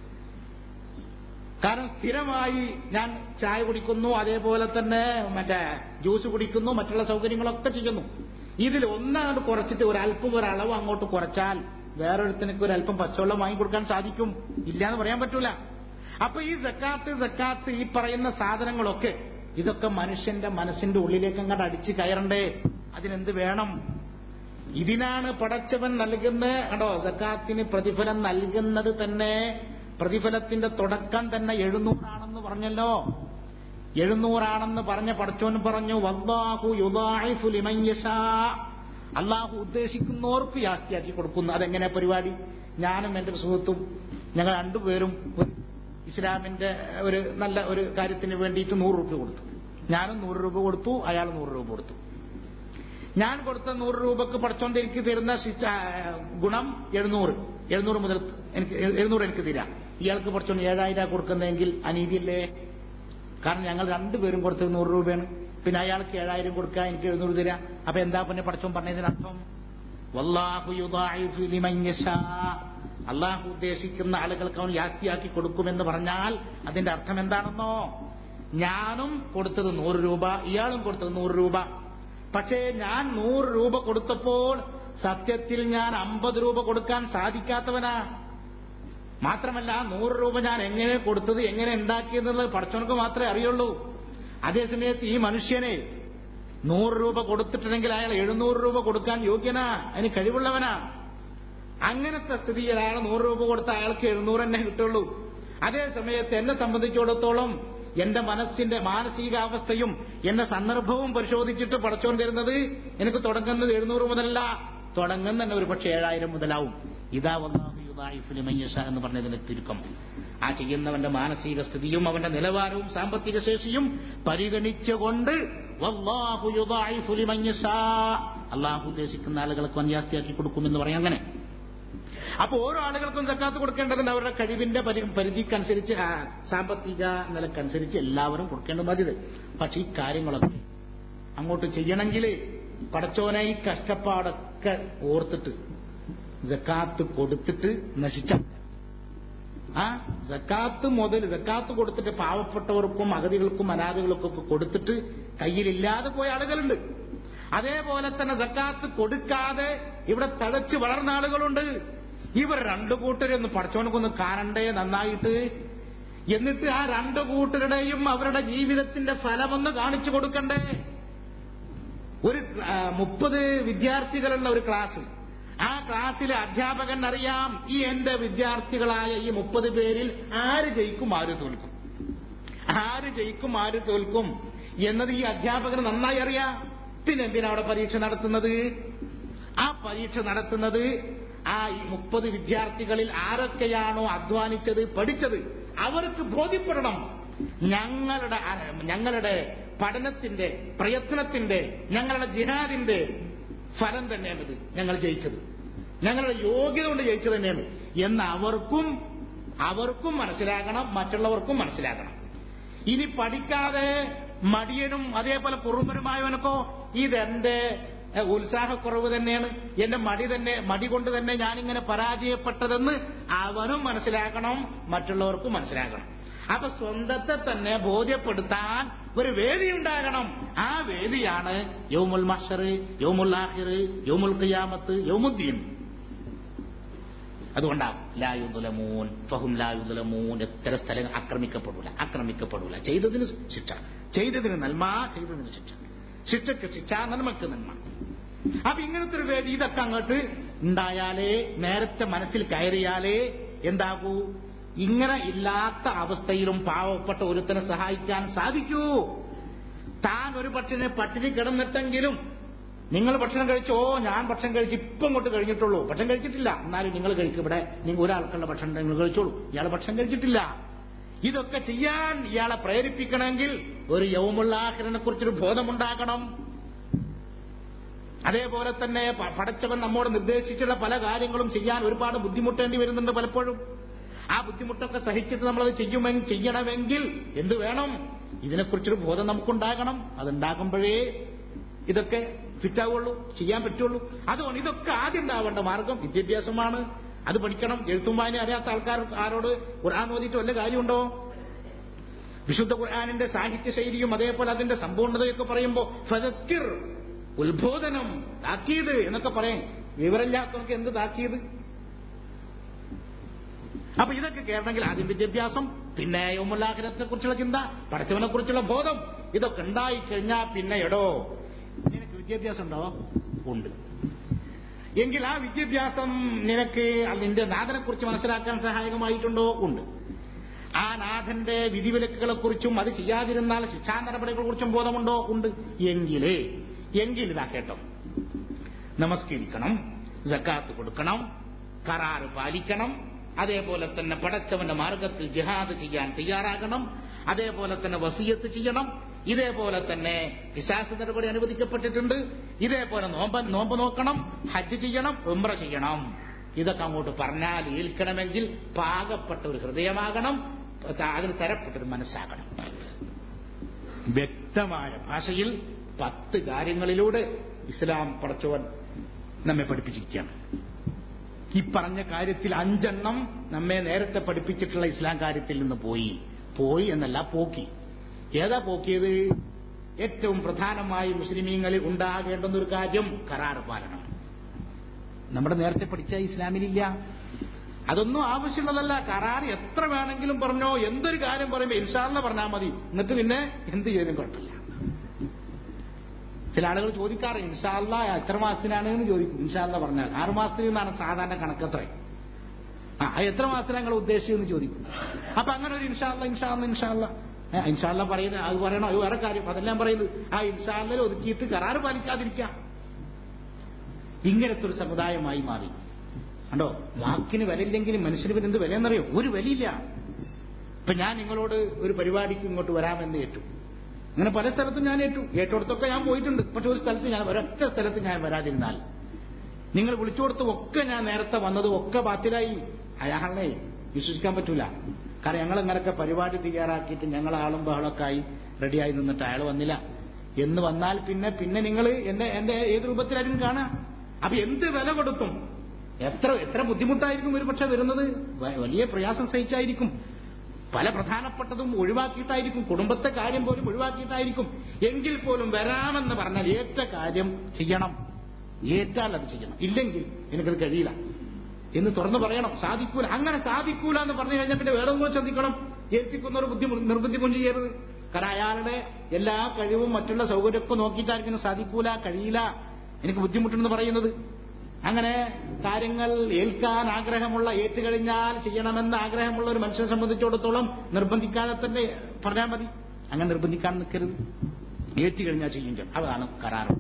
കാരണം സ്ഥിരമായി ഞാൻ ചായ കുടിക്കുന്നു അതേപോലെ തന്നെ മറ്റേ ജ്യൂസ് കുടിക്കുന്നു മറ്റുള്ള സൗകര്യങ്ങളൊക്കെ ചെയ്യുന്നു ഇതിൽ ഒന്നാണ്ട് കുറച്ചിട്ട് ഒരല്പം ഒരളവ് അങ്ങോട്ട് കുറച്ചാൽ വേറൊരുത്തനക്ക് ഒരല്പം പച്ചവെള്ളം വാങ്ങിക്കൊടുക്കാൻ സാധിക്കും ഇല്ല എന്ന് പറയാൻ പറ്റൂല അപ്പൊ ഈ സക്കാത്ത് സക്കാത്ത് ഈ പറയുന്ന സാധനങ്ങളൊക്കെ ഇതൊക്കെ മനുഷ്യന്റെ മനസ്സിന്റെ ഉള്ളിലേക്ക് അങ്ങോട്ട് അടിച്ചു കയറണ്ടേ അതിനെന്ത് വേണം ഇതിനാണ് പടച്ചവൻ നൽകുന്ന കണ്ടോ സക്കാത്തിന് പ്രതിഫലം നൽകുന്നത് തന്നെ പ്രതിഫലത്തിന്റെ തുടക്കം തന്നെ എഴുന്നൂറാണെന്ന് പറഞ്ഞല്ലോ എഴുന്നൂറാണെന്ന് പറഞ്ഞ പടച്ചോൻ പറഞ്ഞു വല്ലാഹു യുദാഇഫു ലിമൻ യശാ അള്ളാഹു ഉദ്ദേശിക്കുന്നവർക്ക് യാസ്തിയാക്കി കൊടുക്കുന്നു അതെങ്ങനെ പരിപാടി ഞാനും എന്റെ ഒരു സുഹൃത്തും ഞങ്ങൾ രണ്ടുപേരും ഒരു ഇസ്ലാമിന്റെ ഒരു നല്ല ഒരു കാര്യത്തിന് വേണ്ടിയിട്ട് നൂറ് രൂപ കൊടുത്തു ഞാനും നൂറ് രൂപ കൊടുത്തു അയാൾ നൂറ് രൂപ കൊടുത്തു ഞാൻ കൊടുത്ത നൂറ് രൂപക്ക് പഠിച്ചോണ്ട് എനിക്ക് തരുന്ന ശിക്ഷ- ആ, ഗുണം എഴുന്നൂറ് എഴുന്നൂറ് മുതൽ എനിക്ക് എഴുന്നൂറ് എനിക്ക് തരാം ഇയാൾക്ക് പഠിച്ചോണ്ട് ഏഴായിരം കൊടുക്കുന്നതെങ്കിൽ അനീതിയല്ലേ കാരണം ഞങ്ങൾ രണ്ടുപേരും കൊടുത്തത് നൂറ് രൂപയാണ് പിന്നെ അയാൾക്ക് ഏഴായിരം കൊടുക്കുക എനിക്ക് എഴുന്നൂറ് തരാം അപ്പൊ എന്താ പിന്നെ പഠിച്ചോൻ പറഞ്ഞതിനർത്ഥം വല്ലാഹു യുദാഇഫു ലിമൻ യശാ. അള്ളാഹു ഉദ്ദേശിക്കുന്ന ആളുകൾക്ക് അവൻ യാസ്തിയാക്കി കൊടുക്കുമെന്ന് പറഞ്ഞാൽ അതിന്റെ അർത്ഥം എന്താണെന്നോ ഞാനും കൊടുത്തത് നൂറ് രൂപ ഇയാളും കൊടുത്തത് നൂറ് രൂപ പക്ഷേ ഞാൻ നൂറ് രൂപ കൊടുത്തപ്പോൾ സത്യത്തിൽ ഞാൻ അമ്പത് രൂപ കൊടുക്കാൻ സാധിക്കാത്തവനാ മാത്രമല്ല ആ നൂറ് രൂപ ഞാൻ എങ്ങനെ കൊടുത്തത് എങ്ങനെ ഉണ്ടാക്കിയെന്നുള്ളത് പഠിച്ചവർക്ക് മാത്രമേ അറിയുള്ളൂ അതേസമയത്ത് ഈ മനുഷ്യനെ നൂറ് രൂപ കൊടുത്തിട്ടുണ്ടെങ്കിൽ അയാൾ എഴുന്നൂറ് രൂപ കൊടുക്കാൻ യോഗ്യനാ അതിന് കഴിവുള്ളവനാ അങ്ങനത്തെ സ്ഥിതിയിൽ അയാൾ നൂറ് രൂപ കൊടുത്ത അയാൾക്ക് എഴുന്നൂറ് തന്നെ കിട്ടുള്ളൂ അതേ സമയത്ത് എന്നെ സംബന്ധിച്ചിടത്തോളം എന്റെ മനസ്സിന്റെ മാനസികാവസ്ഥയും എന്റെ സന്ദർഭവും പരിശോധിച്ചിട്ട് പടച്ചോൻ തരുന്നത് എനിക്ക് തുടങ്ങുന്നത് എഴുന്നൂറ് മുതലല്ല തുടങ്ങുന്ന തന്നെ ഒരു പക്ഷേ ഏഴായിരം മുതലാവും ഇതാ വന്നാഹുയുദായിഫുലിമയ്യഷ എന്ന് പറഞ്ഞതിന്റെ ചുരുക്കം ആ ചെയ്യുന്നവന്റെ മാനസിക സ്ഥിതിയും അവന്റെ നിലവാരവും സാമ്പത്തിക ശേഷിയും പരിഗണിച്ചുകൊണ്ട് വല്ലാഹു യുദായിഫു ലിമൻ യശാ. അള്ളാഹു ഉദ്ദേശിക്കുന്ന ആളുകൾക്ക് വന്യാസ്തിയാക്കി കൊടുക്കുമെന്ന് പറയാം അങ്ങനെ അപ്പൊ ഓരോ ആളുകൾക്കും സക്കാത്ത് കൊടുക്കേണ്ടതുണ്ട് അവരുടെ കഴിവിന്റെ പരി പരിധിക്കനുസരിച്ച് ആ, സാമ്പത്തിക നിലക്കനുസരിച്ച് എല്ലാവരും കൊടുക്കേണ്ട ബാധ്യത പക്ഷെ ഈ കാര്യങ്ങളൊക്കെ അങ്ങോട്ട് ചെയ്യണമെങ്കിൽ പടച്ചോനെ ഈ കഷ്ടപ്പാടൊക്കെ ഓർത്തിട്ട് ജക്കാത്ത് കൊടുത്തിട്ട് നശിച്ച ആ ജക്കാത്ത് മുതൽ ജക്കാത്ത് കൊടുത്തിട്ട് പാവപ്പെട്ടവർക്കും അഗതികൾക്കും അനാഥകൾക്കും ഒക്കെ കൊടുത്തിട്ട് കയ്യിലില്ലാതെ പോയ ആളുകളുണ്ട് അതേപോലെ തന്നെ ജക്കാത്ത് കൊടുക്കാതെ ഇവിടെ തഴച്ച് വളർന്ന ആളുകളുണ്ട് ഇവർ രണ്ടു കൂട്ടരൊന്ന് പഠിച്ചോനക്കൊന്ന് കാണണ്ടേ നന്നായിട്ട് എന്നിട്ട് ആ രണ്ടു കൂട്ടരുടെയും അവരുടെ ജീവിതത്തിന്റെ ഫലമൊന്ന് കാണിച്ചു കൊടുക്കണ്ടേ ഒരു ആ, മുപ്പത് വിദ്യാർത്ഥികളുള്ള ഒരു ക്ലാസ് ആ ക്ലാസ്സിലെ അധ്യാപകൻ അറിയാം ഈ എന്റെ വിദ്യാർത്ഥികളായ ഈ മുപ്പത് പേരിൽ ആര് ജയിക്കും ആര് തോൽക്കും ആര് ജയിക്കും ആര് തോൽക്കും എന്നത് ഈ അധ്യാപകന് നന്നായി അറിയാം പിന്നെ എന്തിനാ അവിടെ പരീക്ഷ നടത്തുന്നത് ആ പരീക്ഷ നടത്തുന്നത് ആ ഈ മുപ്പത് വിദ്യാർത്ഥികളിൽ ആരൊക്കെയാണോ അധ്വാനിച്ചത് പഠിച്ചത് അവർക്ക് ബോധ്യപ്പെടണം ഞങ്ങളുടെ അ- ഞങ്ങളുടെ പഠനത്തിന്റെ പ്രയത്നത്തിന്റെ ഞങ്ങളുടെ ജിഹാദിന്റെ ഫലം തന്നെയാണിത് ഞങ്ങൾ ജയിച്ചത് ഞങ്ങളുടെ യോഗ്യത കൊണ്ട് ജയിച്ചത് തന്നെയാണ് എന്ന് അവർക്കും അവർക്കും മനസ്സിലാകണം മറ്റുള്ളവർക്കും മനസ്സിലാകണം ഇനി പഠിക്കാതെ മടിയനും അതേപോലെ കുറുമ്പനുമായവനൊക്കെ ഇതെന്റെ എ, ഉത്സാഹക്കുറവ് തന്നെയാണ് എന്റെ മടി തന്നെ മടി കൊണ്ട് തന്നെ ഞാനിങ്ങനെ പരാജയപ്പെട്ടതെന്ന് അവനും മനസ്സിലാക്കണം മറ്റുള്ളവർക്കും മനസ്സിലാക്കണം അപ്പൊ സ്വന്തത്തെ തന്നെ ബോധ്യപ്പെടുത്താൻ ഒരു വേദി ഉണ്ടാകണം ആ വേദിയാണ് യൗമുൽ മഷർ യൗമുൽ ആഹിർ യൗമുൽ ഖിയാമത്ത് യൗമുദ്ദീൻ അതുകൊണ്ടാ ലായുദുലമൂൻ ഫഹും ലായുദുലമൂൻ എത്ര സ്ഥലങ്ങൾ ആക്രമിക്കപ്പെടൂല ആക്രമിക്കപ്പെടൂല ചെയ്തതിന് ശിക്ഷ ചെയ്തതിന് നന്മ ചെയ്തതിന് ശിക്ഷ ശിക്ഷയ്ക്ക് ശിക്ഷ നന്മക്ക് നന്മ അപ്പൊ ഇങ്ങനത്തെ ഒരു വേദി ഇതൊക്കെ അങ്ങോട്ട് ഉണ്ടായാലേ നേരത്തെ മനസ്സിൽ കയറിയാലേ എന്താകൂ ഇങ്ങനെ ഇല്ലാത്ത അവസ്ഥയിലും പാവപ്പെട്ട ഒരുത്തനെ സഹായിക്കാൻ സാധിക്കൂ താൻ ഒരു പക്ഷിനെ പട്ടിണി കിടന്നിട്ടെങ്കിലും നിങ്ങൾ ഭക്ഷണം കഴിച്ചോ ഞാൻ ഭക്ഷണം കഴിച്ച് ഇപ്പം ഇങ്ങോട്ട് കഴിഞ്ഞിട്ടുള്ളൂ ഭക്ഷണം കഴിച്ചിട്ടില്ല എന്നാലും നിങ്ങൾ കഴിക്കും ഇവിടെ നിങ്ങൾ ഒരാൾക്കുള്ള ഭക്ഷണം നിങ്ങൾ കഴിച്ചോളൂ ഇയാൾ ഭക്ഷണം കഴിച്ചിട്ടില്ല ഇതൊക്കെ ചെയ്യാൻ ഇയാളെ പ്രേരിപ്പിക്കണമെങ്കിൽ ഒരു യൗമുള്ളാഹിറിനെ കുറിച്ചൊരു ബോധമുണ്ടാകണം അതേപോലെ തന്നെ പ- പടച്ചവൻ നമ്മോട് നിർദ്ദേശിച്ചുള്ള പല കാര്യങ്ങളും ചെയ്യാൻ ഒരുപാട് ബുദ്ധിമുട്ടേണ്ടി വരുന്നുണ്ട് പലപ്പോഴും ആ ബുദ്ധിമുട്ടൊക്കെ സഹിച്ചിട്ട് നമ്മളത് ചെയ്യുമെങ്കിൽ ചെയ്യണമെങ്കിൽ എന്ത് വേണം ഇതിനെക്കുറിച്ചൊരു ബോധം നമുക്കുണ്ടാകണം അതുണ്ടാകുമ്പോഴേ ഇതൊക്കെ ഫിറ്റാവുള്ളൂ ചെയ്യാൻ പറ്റുള്ളൂ അതുകൊണ്ട് ഇതൊക്കെ ആദ്യം ഉണ്ടാവേണ്ട മാർഗം വിദ്യാഭ്യാസമാണ് അത് പഠിക്കണം എഴുത്തും വായന അറിയാത്ത ആൾക്കാർ ആരോട് ഖുർആൻ ഓതിയിട്ട് വല്ല കാര്യമുണ്ടോ വിശുദ്ധ ഖുർആാനിന്റെ സാഹിത്യ ശൈലിയും അതേപോലെ അതിന്റെ സമ്പൂർണ്ണതയൊക്കെ പറയുമ്പോ ഫതക്കിർ ഉത്ബോധനം താക്കീത് എന്നൊക്കെ പറയും വിവരമില്ലാത്തവർക്ക് എന്ത് താക്കീത് അപ്പൊ ഇതൊക്കെ കേരളമെങ്കിൽ ആദ്യം വിദ്യാഭ്യാസം പിന്നെ യോമുല്ലാഹിരത്തെ കുറിച്ചുള്ള ചിന്ത പഠിച്ചവനെ കുറിച്ചുള്ള ബോധം ഇതൊക്കെ ഉണ്ടായി കഴിഞ്ഞാൽ പിന്നെ എടോ നിനക്ക് വിദ്യാഭ്യാസം ഉണ്ടോ ഉണ്ട് എങ്കിൽ ആ വിദ്യാഭ്യാസം നിനക്ക് നിന്റെ നാഥനെ കുറിച്ച് മനസ്സിലാക്കാൻ സഹായകമായിട്ടുണ്ടോ ഉണ്ട് ആ നാഥന്റെ വിധിവിലക്കുകളെ കുറിച്ചും അത് ചെയ്യാതിരുന്നാൽ ശിക്ഷാ നടപടികളെ കുറിച്ചും ബോധമുണ്ടോ ഉണ്ട് എങ്കിലേ എങ്കിൽ ഇതാ കേട്ടോ നമസ്കരിക്കണം ജക്കാത്ത് കൊടുക്കണം കരാറ് പാലിക്കണം അതേപോലെ തന്നെ പടച്ചവന്റെ മാർഗത്തിൽ ജിഹാദ് ചെയ്യാൻ തയ്യാറാകണം അതേപോലെ തന്നെ വസീയത്ത് ചെയ്യണം ഇതേപോലെ തന്നെ പിശാസ് നടപടി അനുവദിക്കപ്പെട്ടിട്ടുണ്ട് ഇതേപോലെ നോമ്പ് നോമ്പ് നോക്കണം ഹജ്ജ് ചെയ്യണം ഉംറ ചെയ്യണം ഇതൊക്കെ അങ്ങോട്ട് പറഞ്ഞാൽ ഏൽക്കണമെങ്കിൽ പാകപ്പെട്ട ഒരു ഹൃദയമാകണം അതിന് തരപ്പെട്ടൊരു മനസ്സാകണം വ്യക്തമായ ഭാഷയിൽ പത്ത് കാര്യങ്ങളിലൂടെ ഇസ്ലാം പടച്ചവൻ നമ്മെ പഠിപ്പിച്ചിരിക്കുകയാണ് ഈ പറഞ്ഞ കാര്യത്തിൽ അഞ്ചെണ്ണം നമ്മെ നേരത്തെ പഠിപ്പിച്ചിട്ടുള്ള ഇസ്ലാം കാര്യത്തിൽ നിന്ന് പോയി പോയി എന്നല്ല പോക്കി ഏതാ പോക്കിയത് ഏറ്റവും പ്രധാനമായി മുസ്ലിമീങ്ങളിൽ ഉണ്ടാകേണ്ടുന്ന ഒരു കാര്യം കരാർ പാലനം നമ്മുടെ നേരത്തെ പഠിച്ച ഇസ്ലാമിലില്ല അതൊന്നും ആവശ്യമുള്ളതല്ല കരാർ എത്ര വേണമെങ്കിലും പറഞ്ഞോ എന്തൊരു കാര്യം പറയുമ്പോ ഇൻഷാല്ല പറഞ്ഞാൽ മതി എന്നിട്ട് പിന്നെ എന്ത് ചെയ്തും കുഴപ്പമില്ല ചില ആളുകൾ ചോദിക്കാറ് ഇൻഷാല്ല എത്ര മാസത്തിനാണ് എന്ന് ചോദിക്കും ഇൻഷാല്ല പറഞ്ഞാൽ ആറു മാസത്തിൽ നിന്നാണ് സാധാരണ കണക്കത്ര ആ അത് എത്ര മാസത്തിനാണ് നിങ്ങൾ ഉദ്ദേശിച്ചതെന്ന് ചോദിക്കും അപ്പൊ അങ്ങനെ ഒരു ഇൻഷാല്ല ഇൻഷാല്ല ഇൻഷാല്ല ഏ, ഇൻഷാല്ല പറയുന്നത് അത് പറയണോ അത് വേറെ കാര്യം അതെല്ലാം പറയുന്നത് ആ ഇൻഷാല്ല ഒതുക്കിയിട്ട് കരാറ് പാലിക്കാതിരിക്കാം ഇങ്ങനത്തെ ഒരു സമുദായമായി മാറി കണ്ടോ വാക്കിന് വിലയില്ലെങ്കിലും മനുഷ്യന് പിന്നെ എന്ത് വിലയെന്നറിയോ ഒരു വിലയില്ല ഇപ്പൊ ഞാൻ നിങ്ങളോട് ഒരു പരിപാടിക്ക് ഇങ്ങോട്ട് വരാമെന്ന് ഏറ്റു അങ്ങനെ പല സ്ഥലത്തും ഞാൻ ഏറ്റു ഏറ്റോടത്തൊക്കെ ഞാൻ പോയിട്ടുണ്ട് പക്ഷെ ഒരു സ്ഥലത്ത് ഞാൻ ഒരൊറ്റ സ്ഥലത്ത് ഞാൻ വരാതിരുന്നാൽ നിങ്ങൾ വിളിച്ചുകൊടുത്തും ഒക്കെ ഞാൻ നേരത്തെ വന്നതും ഒക്കെ ബാത്തിലായി അയാളെ വിശ്വസിക്കാൻ പറ്റൂല കാരണം ഞങ്ങൾ ഇങ്ങനൊക്കെ പരിപാടി തയ്യാറാക്കിയിട്ട് ഞങ്ങൾ ആളും ബഹളമൊക്കെ ആയി റെഡിയായി നിന്നിട്ട് അയാൾ വന്നില്ല എന്ന് വന്നാൽ പിന്നെ പിന്നെ നിങ്ങൾ എന്റെ എന്റെ ഏത് രൂപത്തിലായിരിക്കും കാണാം അപ്പൊ എന്ത് വില കൊടുത്തും എത്ര എത്ര ബുദ്ധിമുട്ടായിരിക്കും ഒരു പക്ഷെ വരുന്നത് വ- വലിയ പ്രയാസം സഹിച്ചായിരിക്കും പല പ്രധാനപ്പെട്ടതും ഒഴിവാക്കിയിട്ടായിരിക്കും കുടുംബത്തെ കാര്യം പോലും ഒഴിവാക്കിയിട്ടായിരിക്കും എങ്കിൽ പോലും വരാമെന്ന് പറഞ്ഞാൽ ഏറ്റ കാര്യം ചെയ്യണം ഏറ്റാൽ അത് ചെയ്യണം ഇല്ലെങ്കിൽ എനിക്കത് കഴിയില്ല എന്ന് തുറന്നു പറയണം സാധിക്കൂല അങ്ങനെ സാധിക്കൂല എന്ന് പറഞ്ഞു കഴിഞ്ഞാൽ പിന്നെ വേറെ ഒന്നും ചിന്തിക്കണം ഏൽപ്പിക്കുന്നവർ ബുദ്ധിമുട്ട് നിർബന്ധിക്കും ചെയ്യരുത് കാരണം അയാളുടെ എല്ലാ കഴിവും മറ്റുള്ള സൗകര്യമൊക്കെ നോക്കിയിട്ടായിരിക്കും സാധിക്കൂല കഴിയില്ല എനിക്ക് ബുദ്ധിമുട്ടെന്ന് പറയുന്നത് അങ്ങനെ കാര്യങ്ങൾ ഏൽക്കാൻ ആഗ്രഹമുള്ള ഏറ്റുകഴിഞ്ഞാൽ ചെയ്യണമെന്ന് ആഗ്രഹമുള്ള ഒരു മനുഷ്യനെ സംബന്ധിച്ചിടത്തോളം നിർബന്ധിക്കാതെ തന്നെ പറഞ്ഞാൽ മതി അങ്ങനെ നിർബന്ധിക്കാൻ നിൽക്കരുത് ഏറ്റുകഴിഞ്ഞാൽ ചെയ്യും അതാണ് കരാറ്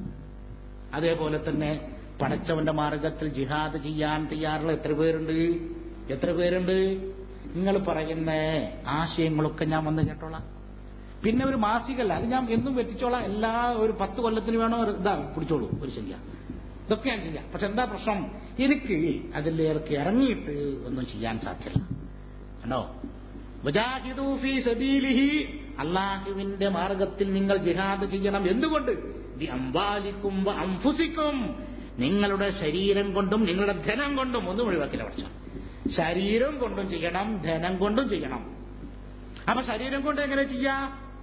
അതേപോലെ തന്നെ പടച്ചവന്റെ മാർഗത്തിൽ ജിഹാദ് ചെയ്യാൻ തയ്യാറുള്ള എത്ര പേരുണ്ട് എത്ര പേരുണ്ട് നിങ്ങൾ പറയുന്ന ആശയങ്ങളൊക്കെ ഞാൻ വന്ന് കേട്ടോളാം പിന്നെ ഒരു മാസികല്ല അത് ഞാൻ എന്നും വെട്ടിച്ചോളാം എല്ലാ ഒരു പത്ത് കൊല്ലത്തിന് വേണോ ഒരു ഇതാ പിടിച്ചോളൂ ഒരു ശരിയാ ഇതൊക്കെ ഞാൻ ചെയ്യാം പക്ഷെ എന്താ പ്രശ്നം എനിക്ക് അതിലേക്ക് ഇറങ്ങിയിട്ട് ഒന്നും ചെയ്യാൻ സാധ്യമല്ല കണ്ടോ വജാഹിദു ഫീ സബീലിഹി അള്ളാഹുവിന്റെ മാർഗത്തിൽ നിങ്ങൾ ജിഹാദ് ചെയ്യണം എന്തുകൊണ്ട് ബി അംവാലിക്കും വ അംഫുസിക്കും നിങ്ങളുടെ ശരീരം കൊണ്ടും നിങ്ങളുടെ ധനം കൊണ്ടും ഒന്നും ഒഴിവാക്കില്ല പഠിച്ച ശരീരം കൊണ്ടും ചെയ്യണം ധനം കൊണ്ടും ചെയ്യണം അപ്പൊ ശരീരം കൊണ്ട് എങ്ങനെ ചെയ്യാം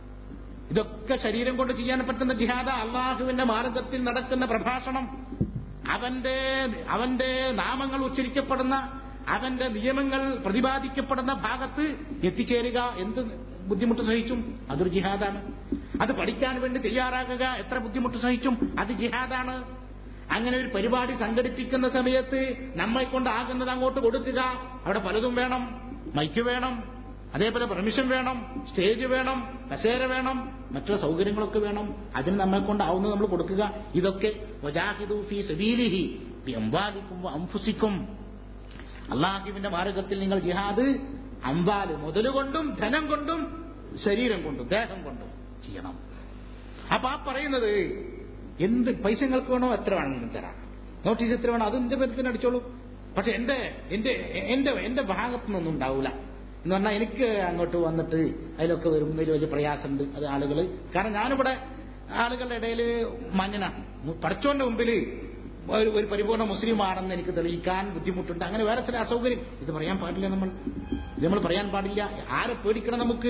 ഇതൊക്കെ ശരീരം കൊണ്ട് ചെയ്യാൻ പറ്റുന്ന ജിഹാദ അള്ളാഹുവിന്റെ മാർഗത്തിൽ നടക്കുന്ന പ്രഭാഷണം അവന്റെ അവന്റെ നാമങ്ങൾ ഉച്ചരിക്കപ്പെടുന്ന അവന്റെ നിയമങ്ങൾ പ്രതിപാദിക്കപ്പെടുന്ന ഭാഗത്ത് എത്തിച്ചേരുക എന്ത് ബുദ്ധിമുട്ട് സഹിച്ചും അതൊരു ജിഹാദാണ് അത് പഠിക്കാൻ വേണ്ടി തയ്യാറാകുക എത്ര ബുദ്ധിമുട്ട് സഹിച്ചും അത് ജിഹാദാണ് അങ്ങനെ ഒരു പരിപാടി സംഘടിപ്പിക്കുന്ന സമയത്ത് നമ്മളെ കൊണ്ടാകുന്നത് അങ്ങോട്ട് കൊടുക്കുക അവിടെ പലതും വേണം മൈക്ക് വേണം അതേപോലെ പെർമിഷൻ വേണം സ്റ്റേജ് വേണം കസേര വേണം മറ്റുള്ള സൗകര്യങ്ങളൊക്കെ വേണം അതിന് നമ്മളെ കൊണ്ടാവുന്നത് നമ്മൾ കൊടുക്കുക ഇതൊക്കെ വജാഹിദു ഫീ സബീലിഹി ബി അംവാലിക്കും വ അംഫുസിക്കും അള്ളാഹുവിന്റെ മാർഗത്തിൽ നിങ്ങൾ ജിഹാദ് അംബാല് മുതലുകൊണ്ടും ധനം കൊണ്ടും ശരീരം കൊണ്ടും ദേഹം കൊണ്ടും ചെയ്യണം അപ്പൊ ആ പറയുന്നത് എന്ത് പൈസ നിങ്ങൾക്ക് വേണോ എത്ര വേണമെങ്കിലും തരാം നോട്ടീസ് എത്ര വേണോ അത് എന്റെ പേരത്തിന് അടിച്ചോളൂ പക്ഷെ എന്റെ എന്റെ എന്റെ എന്റെ ഭാഗത്തു നിന്നൊന്നും ഉണ്ടാവൂല എന്ന് പറഞ്ഞാൽ എനിക്ക് അങ്ങോട്ട് വന്നിട്ട് അതിലൊക്കെ വരുന്നതിൽ വലിയ പ്രയാസമുണ്ട് അത് ആളുകൾ കാരണം ഞാനിവിടെ ആളുകളുടെ ഇടയിൽ മഞ്ഞനാണ് പഠിച്ചോന്റെ മുമ്പിൽ ഒരു ഒരു പരിപൂർണ്ണ മുസ്ലിം ആണെന്ന് എനിക്ക് തെളിയിക്കാൻ ബുദ്ധിമുട്ടുണ്ട് അങ്ങനെ വേറെ ചില അസൗകര്യം ഇത് പറയാൻ പാടില്ല നമ്മൾ ഇത് നമ്മൾ പറയാൻ പാടില്ല ആരെ പേടിക്കണം നമുക്ക്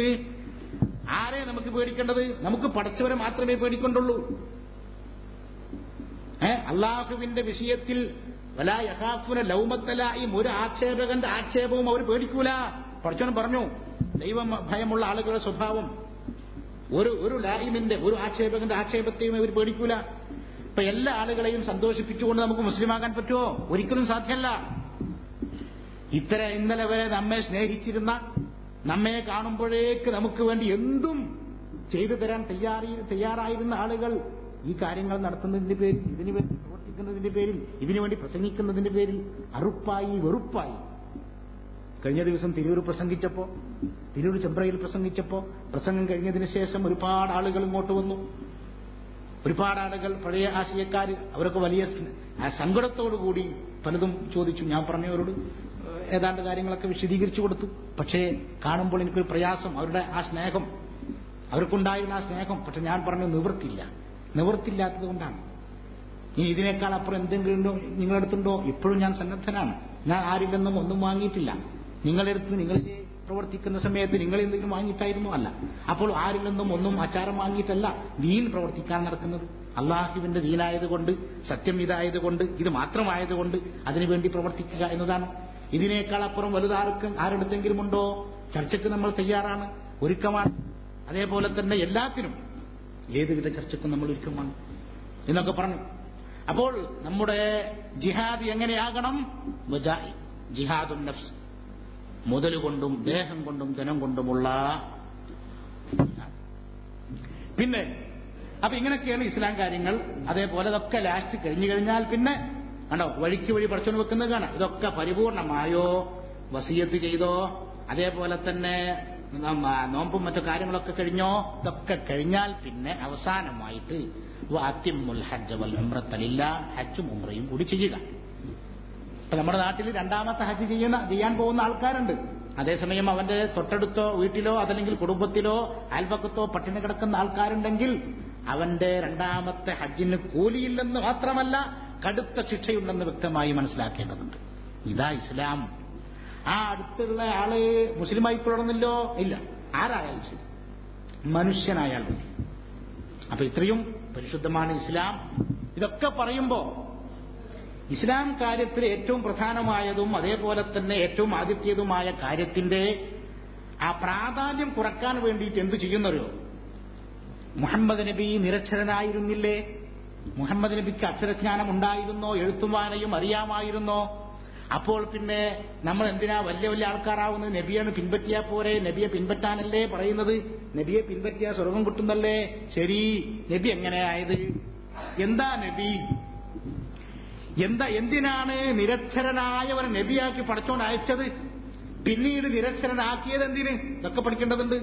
ആരെ നമുക്ക് പേടിക്കേണ്ടത് നമുക്ക് പഠിച്ചവരെ മാത്രമേ പേടിക്കൊണ്ടുള്ളൂ ഏ അള്ളാഹുവിന്റെ വിഷയത്തിൽ വലാ യഹാഫുന ലൗമത്തലായും ഒരു ആക്ഷേപകന്റെ ആക്ഷേപവും അവർ പേടിക്കൂല പഠിച്ചവൻ പറഞ്ഞു ദൈവം ഭയമുള്ള ആളുകളുടെ സ്വഭാവം ഒരു ഒരു ലായിമിന്റെ ഒരു ആക്ഷേപകന്റെ ആക്ഷേപത്തെയും അവർ പേടിക്കൂല ഇപ്പൊ എല്ലാ ആളുകളെയും സന്തോഷിപ്പിച്ചുകൊണ്ട് നമുക്ക് മുസ്ലിമാകാൻ പറ്റുമോ ഒരിക്കലും സാധ്യമല്ല ഇത്ര ഇന്നലെ വരെ നമ്മെ സ്നേഹിച്ചിരുന്ന നമ്മെ കാണുമ്പോഴേക്ക് നമുക്ക് വേണ്ടി എന്തും ചെയ്തു തരാൻ തയ്യാറി തയ്യാറായിരുന്ന ആളുകൾ ഈ കാര്യങ്ങൾ നടത്തുന്നതിന്റെ പേരിൽ ഇതിനു വേണ്ടി പ്രവർത്തിക്കുന്നതിന്റെ പേരിൽ ഇതിനു വേണ്ടി പ്രസംഗിക്കുന്നതിന്റെ പേരിൽ അറുപ്പായി വെറുപ്പായി കഴിഞ്ഞ ദിവസം തിരൂർ പ്രസംഗിച്ചപ്പോ തിരൂർ ചെമ്പ്രയിൽ പ്രസംഗിച്ചപ്പോ പ്രസംഗം കഴിഞ്ഞതിന് ശേഷം ഒരുപാട് ആളുകൾ ഇങ്ങോട്ട് വന്നു ഒരുപാട് ആളുകൾ പഴയ ആശയക്കാർ അവരൊക്കെ വലിയ സ്ന- ആ സങ്കടത്തോടുകൂടി പലതും ചോദിച്ചു ഞാൻ പറഞ്ഞവരോട് ഏഹ്, ഏതാണ്ട് കാര്യങ്ങളൊക്കെ വിശദീകരിച്ചു കൊടുത്തു പക്ഷേ കാണുമ്പോൾ എനിക്കൊരു പ്രയാസം അവരുടെ ആ സ്നേഹം അവർക്കുണ്ടായിരുന്ന ആ സ്നേഹം പക്ഷെ ഞാൻ പറഞ്ഞു നിവൃത്തില്ല നിവൃത്തില്ലാത്തത് കൊണ്ടാണ് ഇനി ഇതിനേക്കാൾ അപ്പുറം എന്തെങ്കിലും ഉണ്ടോ നിങ്ങളെടുത്തുണ്ടോ ഇപ്പോഴും ഞാൻ സന്നദ്ധനാണ് ഞാൻ ആരിൽ നിന്നും ഒന്നും വാങ്ങിയിട്ടില്ല നിങ്ങളെടുത്ത് നിങ്ങൾ പ്രവർത്തിക്കുന്ന സമയത്ത് നിങ്ങൾ എന്തെങ്കിലും വാങ്ങിയിട്ടായിരുന്നു അല്ല അപ്പോൾ ആരിൽ നിന്നും ഒന്നും അച്ചാരം വാങ്ങിയിട്ടല്ല ദീൻ പ്രവർത്തിക്കാൻ നടക്കുന്നത് അള്ളാഹുവിന്റെ ദീനായതുകൊണ്ട് സത്യം ഇതായതുകൊണ്ട് ഇത് മാത്രമായതുകൊണ്ട് അതിനുവേണ്ടി പ്രവർത്തിക്കുക എന്നതാണ് ഇതിനേക്കാൾ അപ്പുറം വലുതാർക്കും ആരെടുത്തെങ്കിലും ഉണ്ടോ ചർച്ചയ്ക്ക് നമ്മൾ തയ്യാറാണ് ഒരുക്കമാണ് അതേപോലെ തന്നെ എല്ലാത്തിനും ഏതുവിധ ചർച്ചയ്ക്കും നമ്മൾ ഒരുക്കമാണ് എന്നൊക്കെ പറഞ്ഞു അപ്പോൾ നമ്മുടെ ജിഹാദ് എങ്ങനെയാകണം വജായി ജിഹാദും നഫ്സ് മുതലുകൊണ്ടും ദേഹം കൊണ്ടും ധനം കൊണ്ടുമുള്ള പിന്നെ അപ്പൊ ഇങ്ങനെയൊക്കെയാണ് ഇസ്ലാം കാര്യങ്ങൾ അതേപോലെ ഇതൊക്കെ ലാസ്റ്റ് കഴിഞ്ഞു കഴിഞ്ഞാൽ പിന്നെ കണ്ടോ വഴിക്ക് വഴി പഠിച്ചോണ്ട് വെക്കുന്നത് കാണാം ഇതൊക്കെ പരിപൂർണമായോ വസീയത്ത് ചെയ്തോ അതേപോലെ തന്നെ നോമ്പും മറ്റു കാര്യങ്ങളൊക്കെ കഴിഞ്ഞോ ഇതൊക്കെ കഴിഞ്ഞാൽ പിന്നെ അവസാനമായിട്ട് അത്തിമുൽ ഹജ്ജ് വൽ ഉംറത്തലില്ല ഹജ്ജും ഉംറയും കൂടി ചെയ്യുക ഇപ്പൊ നമ്മുടെ നാട്ടിൽ രണ്ടാമത്തെ ഹജ്ജ് ചെയ്യുന്ന ചെയ്യാൻ പോകുന്ന ആൾക്കാരുണ്ട് അതേസമയം അവന്റെ തൊട്ടടുത്തോ വീട്ടിലോ അതല്ലെങ്കിൽ കുടുംബത്തിലോ അയൽപക്കത്തോ പട്ടിണി കിടക്കുന്ന ആൾക്കാരുണ്ടെങ്കിൽ അവന്റെ രണ്ടാമത്തെ ഹജ്ജിന് കൂലിയില്ലെന്ന് മാത്രമല്ല കടുത്ത ശിക്ഷയുണ്ടെന്ന് വ്യക്തമായി മനസ്സിലാക്കേണ്ടതുണ്ട് ഇതാ ഇസ്ലാം ആ അടുത്തുള്ള ആള് മുസ്ലിം ആയിക്കൊള്ളണമെന്നില്ലോ ഇല്ല ആരായാലും ശരി മനുഷ്യനായാലും മതി അപ്പൊ ഇത്രയും പരിശുദ്ധമാണ് ഇസ്ലാം ഇതൊക്കെ പറയുമ്പോ ഇസ്ലാം കാര്യത്തിൽ ഏറ്റവും പ്രധാനമായതും അതേപോലെ തന്നെ ഏറ്റവും ആദിത്യതുമായ കാര്യത്തിന്റെ ആ പ്രാധാന്യം കുറക്കാൻ വേണ്ടിയിട്ട് എന്തു ചെയ്യുന്നറിയോ മുഹമ്മദ് നബി നിരക്ഷരനായിരുന്നില്ലേ മുഹമ്മദ് നബിക്ക് അക്ഷരജ്ഞാനം ഉണ്ടായിരുന്നോ എഴുത്തുവാനയും അറിയാമായിരുന്നോ അപ്പോൾ പിന്നെ നമ്മൾ എന്തിനാ വലിയ വലിയ ആൾക്കാരാവുന്നത് നബിയാണ് പിൻപറ്റിയാ പോരെ നബിയെ പിൻപറ്റാനല്ലേ പറയുന്നത് നബിയെ പിൻപറ്റിയാ സ്വർഗം കിട്ടുന്നല്ലേ ശരി നബി എങ്ങനെയായത് എന്താ നബി എന്താ എന്തിനാണ് നിരക്ഷരനായവരെ നബിയാക്കി പഠിച്ചോണ്ട് അയച്ചത് പിന്നീട് നിരക്ഷരനാക്കിയത് എന്തിന് ഇതൊക്കെ പഠിക്കേണ്ടതുണ്ട്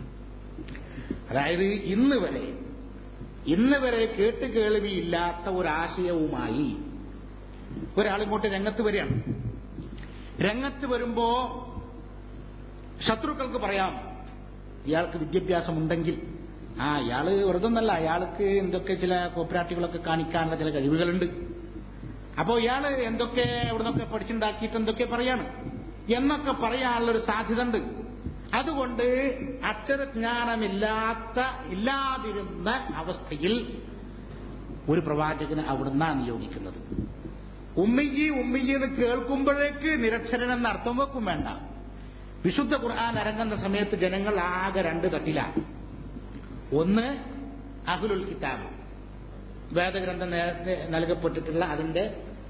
അതായത് ഇന്ന് വരെ ഇന്ന് വരെ കേട്ട് കേൾവിയില്ലാത്ത ഒരാശയവുമായി ഒരാളിങ്ങോട്ട് രംഗത്ത് വരികയാണ് രംഗത്ത് വരുമ്പോ ശത്രുക്കൾക്ക് പറയാം ഇയാൾക്ക് വിദ്യാഭ്യാസം ഉണ്ടെങ്കിൽ ആ ഇയാള് വെറുതൊന്നല്ല അയാൾക്ക് എന്തൊക്കെ ചില കോപ്പറേറ്റീവുകളൊക്കെ കാണിക്കാനുള്ള ചില കഴിവുകളുണ്ട് അപ്പോ ഇയാള് എന്തൊക്കെ എവിടുന്നൊക്കെ പഠിച്ചുണ്ടാക്കിയിട്ട് എന്തൊക്കെ പറയാണ് എന്നൊക്കെ പറയാനുള്ള ഒരു സാധ്യത ഉണ്ട് അതുകൊണ്ട് അക്ഷരജ്ഞാനമില്ലാത്ത ഇല്ലാതിരുന്ന അവസ്ഥയിൽ ഒരു പ്രവാചകന് അവിടുന്നാണ് നിയോഗിക്കുന്നത് ഉമ്മിജി ഉമ്മിജി എന്ന് കേൾക്കുമ്പോഴേക്ക് നിരക്ഷരൻ എന്ന അർത്ഥം വെക്കും വേണ്ട വിശുദ്ധ ഖുർആൻ ഇറങ്ങുന്ന സമയത്ത് ജനങ്ങൾ ആകെ രണ്ട് തട്ടിലാണ് ഒന്ന് അഹുലുൽ കിതാബ് വേദഗ്രന്ഥം നേരത്തെ നൽകപ്പെട്ടിട്ടുള്ള അതിന്റെ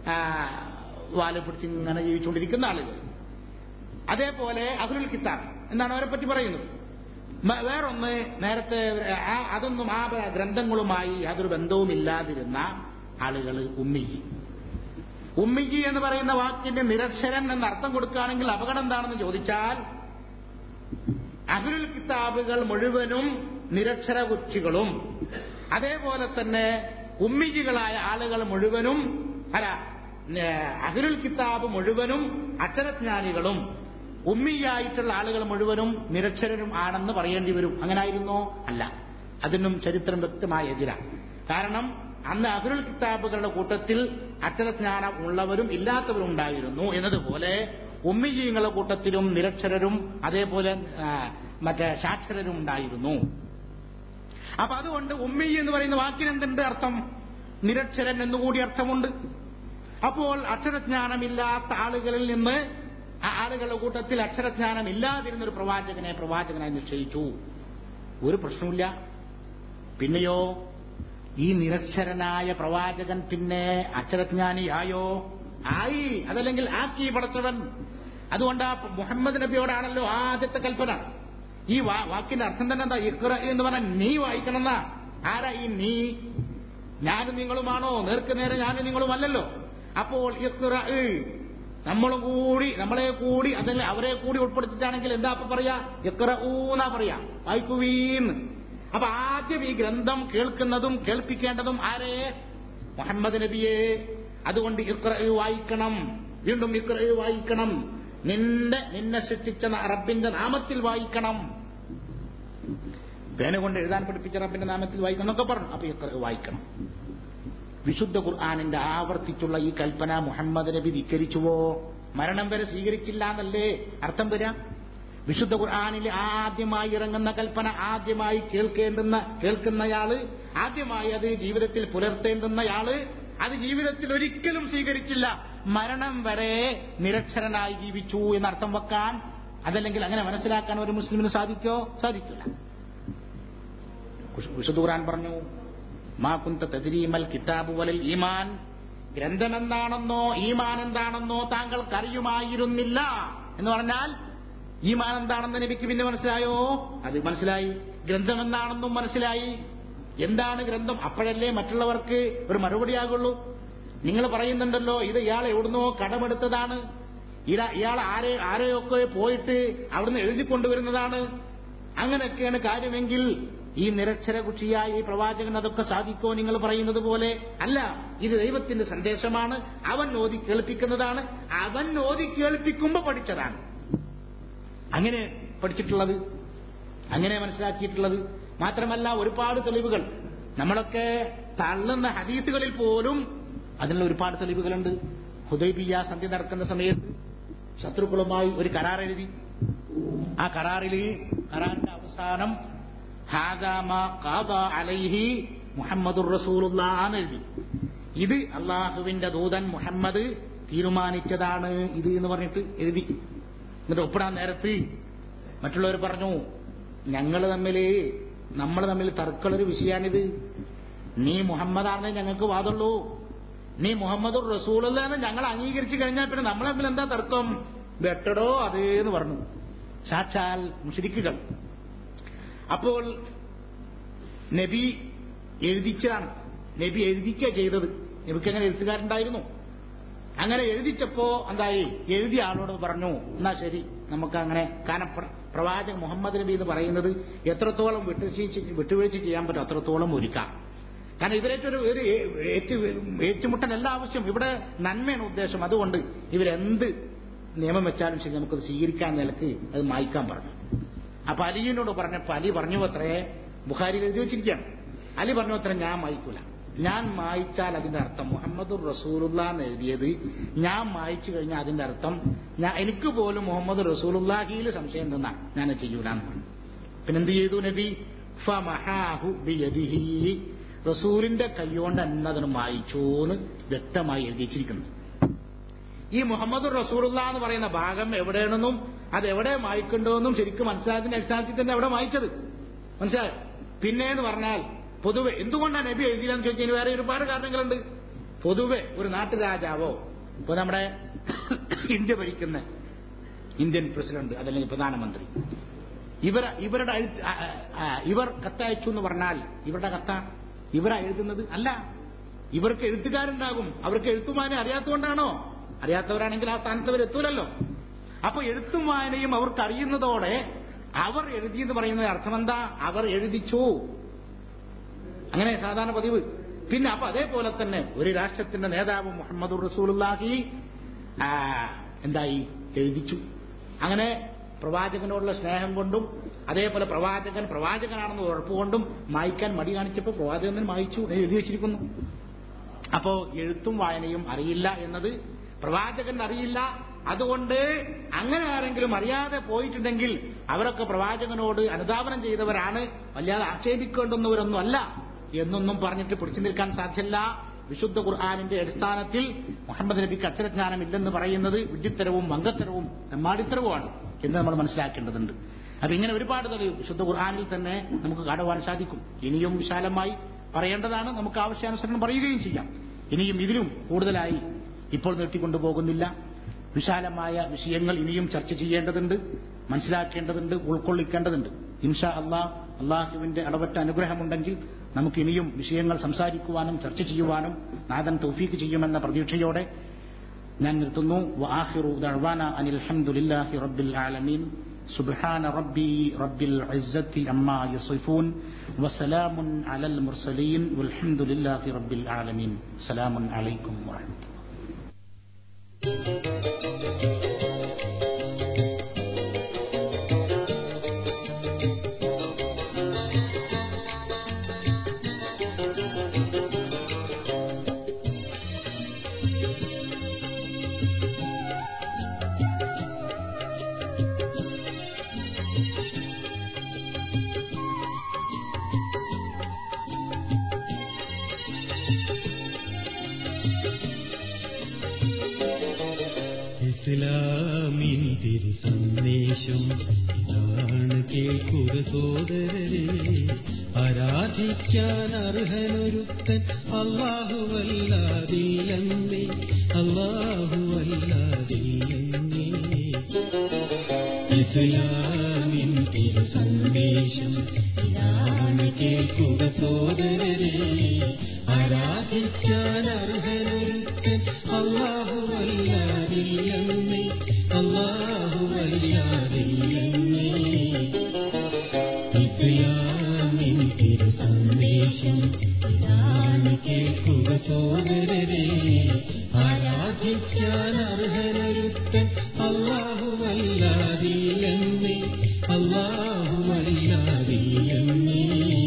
വാല് പിടിച്ച് ഇങ്ങനെ ജീവിച്ചുകൊണ്ടിരിക്കുന്ന ആളുകൾ അതേപോലെ അഹുലുൽ കിതാബ് എന്നാണ് അവരെ പറ്റി പറയുന്നത് വേറൊന്ന് നേരത്തെ അതൊന്നും ആ ഗ്രന്ഥങ്ങളുമായി യാതൊരു ബന്ധവുമില്ലാതിരുന്ന ആളുകൾ ഉമ്മിജി ഉമ്മിജി എന്ന് പറയുന്ന വാക്കിന്റെ നിരക്ഷരൻ എന്ന അർത്ഥം കൊടുക്കുകയാണെങ്കിൽ അപകടം എന്താണെന്ന് ചോദിച്ചാൽ അഹുലുൽ കിതാബുകൾ മുഴുവനും നിരക്ഷര കുറ്റികളും അതേപോലെ തന്നെ ഉമ്മിജികളായ ആളുകൾ മുഴുവനും അല്ല അഹുലുൽ കിതാബ് മുഴുവനും അക്ഷരജ്ഞാനികളും ഉമ്മിയായിട്ടുള്ള ആളുകൾ മുഴുവനും നിരക്ഷരരും ആണെന്ന് പറയേണ്ടി വരും അങ്ങനായിരുന്നോ അല്ല അതിനും ചരിത്രം വ്യക്തമായ എതിരാണ് കാരണം അന്ന് അഹുരുൽ കിതാബുകളുടെ കൂട്ടത്തിൽ അക്ഷരജ്ഞാനം ഉള്ളവരും ഇല്ലാത്തവരും ഉണ്ടായിരുന്നു എന്നതുപോലെ ഉമ്മിജീങ്ങളുടെ കൂട്ടത്തിലും നിരക്ഷരരും അതേപോലെ മറ്റേ സാക്ഷരരും ഉണ്ടായിരുന്നു അപ്പൊ അതുകൊണ്ട് ഉമ്മി എന്ന് പറയുന്ന വാക്കിന് എന്തുണ്ട് അർത്ഥം നിരക്ഷരൻ എന്നുകൂടി അർത്ഥമുണ്ട് അപ്പോൾ അക്ഷരജ്ഞാനമില്ലാത്ത ആളുകളിൽ നിന്ന് ആ ആളുകളുടെ കൂട്ടത്തിൽ അക്ഷരജ്ഞാനം ഇല്ലാതിരുന്ന ഒരു പ്രവാചകനെ പ്രവാചകനായി നിശ്ചയിച്ചു ഒരു പ്രശ്നമില്ല പിന്നെയോ ഈ നിരക്ഷരനായ പ്രവാചകൻ പിന്നെ അക്ഷരജ്ഞാനിയായോ ആയി അതല്ലെങ്കിൽ ആക്കി പടച്ചവൻ അതുകൊണ്ട് ആ മുഹമ്മദ് നബിയോടാണല്ലോ ആദ്യത്തെ കൽപ്പന ഈ വാക്കിന്റെ അർത്ഥം തന്നെ എന്താ ഇഖ്റ എന്ന് പറഞ്ഞാൽ നീ വായിക്കണം എന്നാ ആരാ ഈ നീ ഞാനും നിങ്ങളുമാണോ നേർക്ക് നേരെ ഞാനും നിങ്ങളും അല്ലല്ലോ അപ്പോൾ ഇഖ്റ നമ്മളും കൂടി നമ്മളെ കൂടി അതല്ല അവരെ കൂടി ഉൾപ്പെടുത്തിട്ടാണെങ്കിൽ എന്താ അപ്പൊ പറയാ ഇഖ്റ ഊന്നാ പറയാ വായിക്കുവീന്ന് അപ്പൊ ആദ്യം ഈ ഗ്രന്ഥം കേൾക്കുന്നതും കേൾപ്പിക്കേണ്ടതും ആരെ മുഹമ്മദ് നബിയെ അതുകൊണ്ട് ഇഖ്റ വായിക്കണം വീണ്ടും ഇഖ്റ വായിക്കണം നിന്റെ നിന്നെ സൃഷ്ടിച്ച റബ്ബിന്റെ നാമത്തിൽ വായിക്കണം പേന കൊണ്ട് എഴുതാൻ പഠിപ്പിച്ച റബ്ബിന്റെ നാമത്തിൽ വായിക്കണം എന്നൊക്കെ പറഞ്ഞു അപ്പൊ ഇഖ്റ വായിക്കണം വിശുദ്ധ ഖുർആാനിന്റെ ആവർത്തിച്ചുള്ള ഈ കൽപ്പന മുഹമ്മദ് നബി ധിക്കരിച്ചുവോ മരണം വരെ സ്വീകരിച്ചില്ല എന്നല്ലേ അർത്ഥം വരാം വിശുദ്ധ ഖുർആാനിൽ ആദ്യമായി ഇറങ്ങുന്ന കൽപ്പന ആദ്യമായി കേൾക്കേണ്ടുന്ന കേൾക്കുന്നയാള് ആദ്യമായി അത് ജീവിതത്തിൽ പുലർത്തേണ്ടുന്നയാള് അത് ജീവിതത്തിൽ ഒരിക്കലും സ്വീകരിച്ചില്ല മരണം വരെ നിരക്ഷരനായി ജീവിച്ചു എന്നർത്ഥം വെക്കാൻ അതല്ലെങ്കിൽ അങ്ങനെ മനസ്സിലാക്കാൻ ഒരു മുസ്ലിമിന് സാധിക്കോ സാധിക്കില്ല വിശുദ്ധ ഖുർആൻ പറഞ്ഞു മാ കുന്ത തദ്രീമൽ കിതാബ് വലൽ ഈമാൻ ഗ്രന്ഥമെന്താണെന്നോ ഈമാൻ എന്താണെന്നോ താങ്കൾക്ക് അറിയുമായിരുന്നില്ല എന്ന് പറഞ്ഞാൽ ഈമാൻ എന്താണെന്ന് നബിക്ക് പിന്നെ മനസ്സിലായോ അത് മനസ്സിലായി ഗ്രന്ഥം എന്താണെന്നും മനസ്സിലായി എന്താണ് ഗ്രന്ഥം അപ്പോഴല്ലേ മറ്റുള്ളവർക്ക് ഒരു മറുപടിയാകുള്ളൂ നിങ്ങൾ പറയുന്നുണ്ടല്ലോ ഇത് ഇയാൾ എവിടുന്നോ കടമെടുത്തതാണ് ഇയാ- ഇയാൾ ആരെ ആരെയൊക്കെ പോയിട്ട് അവിടുന്ന് എഴുതിക്കൊണ്ടുവരുന്നതാണ് അങ്ങനെയൊക്കെയാണ് കാര്യമെങ്കിൽ ഈ നിരക്ഷര കുഷിയായ ഈ പ്രവാചകൻ അതൊക്കെ സാധിക്കോ നിങ്ങൾ പറയുന്നത് പോലെ അല്ല ഇത് ദൈവത്തിന്റെ സന്ദേശമാണ് അവൻ ഓതി കേൾപ്പിക്കുന്നതാണ് അവൻ ഓതി കേൾപ്പിക്കുമ്പോ പഠിച്ചതാണ് അങ്ങനെ പഠിച്ചിട്ടുള്ളത് അങ്ങനെ മനസ്സിലാക്കിയിട്ടുള്ളത് മാത്രമല്ല ഒരുപാട് തെളിവുകൾ നമ്മളൊക്കെ തള്ളുന്ന ഹദീത്തുകളിൽ പോലും അതിനുള്ള ഒരുപാട് തെളിവുകളുണ്ട് ഹുദൈബിയ സന്ധ്യ നടക്കുന്ന സമയത്ത് ശത്രുക്കളുമായി ഒരു കരാർ എഴുതി ആ കരാറിൽ കരാറിന്റെ അവസാനം ഹാദാമ ഖാദ അലൈഹി മുഹമ്മദുർ റസൂലുള്ള എന്ന് എഴുതി ഇത് അള്ളാഹുവിന്റെ ദൂതൻ മുഹമ്മദ് തീരുമാനിച്ചതാണ് ഇത് എന്ന് പറഞ്ഞിട്ട് എഴുതി എന്നിട്ട് ഒപ്പിടാൻ നേരത്ത് മറ്റുള്ളവർ പറഞ്ഞു ഞങ്ങൾ തമ്മിൽ നമ്മൾ തമ്മിൽ തർക്കമുള്ളൊരു വിഷയമാണിത് നീ മുഹമ്മദാണെന്നേ ഞങ്ങൾക്ക് വാദമുള്ളൂ നീ മുഹമ്മദ് റസൂലെന്ന് ഞങ്ങൾ അംഗീകരിച്ചു കഴിഞ്ഞാൽ പിന്നെ നമ്മൾ തമ്മിൽ എന്താ തർക്കം വെട്ടടോ അതേ എന്ന് പറഞ്ഞു സാക്ഷാൽ മുഷരിക്കുകൾ അപ്പോൾ നബി എഴുതിച്ചതാണ് നബി എഴുതിക്കുക ചെയ്തത് നബിക്ക് അങ്ങനെ എഴുത്തുകാരുണ്ടായിരുന്നു അങ്ങനെ എഴുതിച്ചപ്പോ എന്തായി എഴുതിയ ആളോട് പറഞ്ഞു എന്നാ ശരി നമുക്ക് അങ്ങനെ കാരണം പ്ര- പ്രവാചകൻ മുഹമ്മദ് നബി എന്ന് പറയുന്നത് എത്രത്തോളം വിട്ടുവീഴ്ച വിട്ടുവീഴ്ച ചെയ്യാൻ പറ്റും അത്രത്തോളം ഒരുക്കാം കാരണം ഇവരേറ്റൊരു ഒരു ഏ- ഏറ്റു ഏറ്റുമുട്ടലല്ല ആവശ്യം ഇവിടെ നന്മയാണ് ഉദ്ദേശം അതുകൊണ്ട് ഇവരെന്ത് നിയമം വെച്ചാലും ശരി നമുക്കത് സ്വീകരിക്കാൻ നിലക്ക് അത് മായ്ക്കാൻ പറഞ്ഞു അപ്പൊ അലിയിനോട് പറഞ്ഞപ്പോ അലി പറഞ്ഞു അത്രേ ബുഖാരിയിൽ എഴുതി വെച്ചിരിക്കുകയാണ് അലി പറഞ്ഞു അത്ര ഞാൻ മായ്ക്കൂല ഞാൻ മായ്ച്ചാൽ അതിന്റെ അർത്ഥം മുഹമ്മദ് റസൂലുള്ള എന്ന് എഴുതിയത് ഞാൻ മായ്ച്ചു കഴിഞ്ഞാൽ അതിന്റെ അർത്ഥം ഞാൻ എനിക്ക് പോലും മുഹമ്മദ് റസൂലുല്ലാഹിയിൽ സംശയം നിന്നാ ഞാൻ അത് ചെയ്യൂല എന്ന് പറഞ്ഞു പിന്നെന്ത് ചെയ്തു നബി ഫമഹാഹു ബിയദിഹി റസൂലിന്റെ കൈകൊണ്ട് തന്നെ അതിന് മായിച്ചോന്ന് വ്യക്തമായി എഴുതിച്ചിരിക്കുന്നു ഈ മുഹമ്മദ് റസൂലുള്ള എന്ന് പറയുന്ന ഭാഗം എവിടെയാണെന്നും അത് എവിടെ മായ്ക്കണ്ടോന്നും ശരിക്കും മനസ്സിലായതിന്റെ അടിസ്ഥാനത്തിൽ തന്നെ എവിടെ മായ്ച്ചത് മനസ്സിലായോ പിന്നെ എന്ന് പറഞ്ഞാൽ പൊതുവെ എന്തുകൊണ്ടാണ് നബി എഴുതിയില്ലെന്ന് ചോദിച്ചാൽ വേറെ ഒരുപാട് കാരണങ്ങളുണ്ട് പൊതുവെ ഒരു നാട്ടുരാജാവോ ഇപ്പൊ നമ്മുടെ ഇന്ത്യ ഭരിക്കുന്ന ഇന്ത്യൻ പ്രസിഡന്റ് അതല്ലെങ്കിൽ പ്രധാനമന്ത്രി ഇവർ ഇവരുടെ എഴുത്ത് ആ, ആ, ഇവർ കത്തയച്ചു എന്ന് പറഞ്ഞാൽ ഇവരുടെ കത്ത ഇവരാ എഴുതുന്നത് അല്ല ഇവർക്ക് എഴുത്തുകാരുണ്ടാകും അവർക്ക് എഴുത്തുമാനെ അറിയാത്തതുകൊണ്ടാണോ അറിയാത്തവരാണെങ്കിൽ ആ സ്ഥാനത്ത് അവർ എത്തൂലല്ലോ അപ്പൊ എഴുത്തും വായനയും അവർക്ക് അറിയുന്നതോടെ അവർ എഴുതിയെന്ന് പറയുന്നത് അർത്ഥമെന്താ അവർ എഴുതിച്ചു അങ്ങനെ സാധാരണ പതിവ് പിന്നെ അപ്പൊ അതേപോലെ തന്നെ ഒരു രാഷ്ട്രത്തിന്റെ നേതാവ് മുഹമ്മദ് റസൂലുള്ളാഹി ആ, എന്തായി എഴുതിച്ചു അങ്ങനെ പ്രവാചകനോടുള്ള സ്നേഹം കൊണ്ടും അതേപോലെ പ്രവാചകൻ പ്രവാചകനാണെന്ന് ഉറപ്പുകൊണ്ടും മായ്ക്കാൻ മടി കാണിച്ചപ്പോൾ പ്രവാചകൻ തന്നെ മായിച്ചു എന്ന് എഴുതി വെച്ചിരിക്കുന്നു അപ്പോ എഴുത്തും വായനയും അറിയില്ല എന്നത് പ്രവാചകൻ അറിയില്ല അതുകൊണ്ട് അങ്ങനെ ആരെങ്കിലും അറിയാതെ പോയിട്ടുണ്ടെങ്കിൽ അവരൊക്കെ പ്രവാചകനോട് അനുധാവനം ചെയ്തവരാണ് വല്ലാതെ ആക്ഷേപിക്കേണ്ടുന്നവരൊന്നും അല്ല എന്നൊന്നും പറഞ്ഞിട്ട് പിടിച്ചു നിൽക്കാൻ സാധ്യല്ല വിശുദ്ധ ഖുർആാനിന്റെ അടിസ്ഥാനത്തിൽ മുഹമ്മദ് നബിക്ക് അക്ഷരജ്ഞാനം ഇല്ലെന്ന് പറയുന്നത് വിഡ്ഢിത്തരവും മങ്കത്തരവും തെമ്മാടിത്തരവുമാണ് എന്ന് നമ്മൾ മനസ്സിലാക്കേണ്ടതുണ്ട് അപ്പൊ ഇങ്ങനെ ഒരുപാട് തെളിവ് വിശുദ്ധ ഖുർആാനിൽ തന്നെ നമുക്ക് കാണുവാൻ സാധിക്കും ഇനിയും വിശാലമായി പറയേണ്ടതാണ് നമുക്ക് ആവശ്യാനുസരണം പറയുകയും ചെയ്യാം ഇനിയും ഇതിലും കൂടുതലായി ഇപ്പോൾ നീട്ടിക്കൊണ്ടുപോകുന്നില്ല വിശാലമായ വിഷയങ്ങൾ ഇനിയും ചർച്ച ചെയ്യേണ്ടതുണ്ട് മനസ്സിലാക്കേണ്ടതുണ്ട് ഉൾക്കൊള്ളിക്കേണ്ടതുണ്ട് ഇൻഷാ അള്ളാഹ് അള്ളാഹുവിന്റെ അളവറ്റ അനുഗ്രഹമുണ്ടെങ്കിൽ നമുക്ക് ഇനിയും വിഷയങ്ങൾ സംസാരിക്കുവാനും ചർച്ച ചെയ്യുവാനും നാഥൻ തൗഫീക്ക് ചെയ്യുമെന്ന പ്രതീക്ഷയോടെ ഞാൻ നിർത്തുന്നു വആഖിറു ദഅവാന അനിൽ ഹംദുലില്ലാഹി റബ്ബിൽ ആലമീൻ സുബ്ഹാന റബ്ബി റബ്ബിൽ ഇസ്സത്തി അമ്മാ യസിഫൂൻ വസലാമുൻ അലൽ മുർസലീൻ വൽഹംദുലില്ലാഹി റബ്ബിൽ ആലമീൻ സലാമുൻ അലൈക്കും വറഹ്മത്തുള്ളാഹി Thank സന്ദേശം ഇതാണ് കേൾക്കുക സോദരരെ ആരാധിക്കാൻ അർഹനൊരുത്തൻ അള്ളാഹുവല്ലാതില്ലെന്നേ അള്ളാഹുവല്ലാതില്ലെന്നേ ഇസ്ലാമിൻ തിരു സന്ദേശം ഇതാണ് കേൾക്കുക സോദരരെ ആരാധിക്കാൻ അർഹനൊരുത്തൻ അള്ളാഹുവല്ലാതില്ലെന്നേ അള്ളാഹുവല്ലാതില്ലെന്നേ ഇസ്ലാമിൻ തിരു സന്ദേശം ഇതാണ് കേൾക്കുക സോദരരെ ആരാധിക്കാൻ അർഹനൊരുത്തൻ അള്ളാഹുവല്ലാതില്ലെന്നേ അള്ളാഹുവല്ലാതില്ലെന്നേ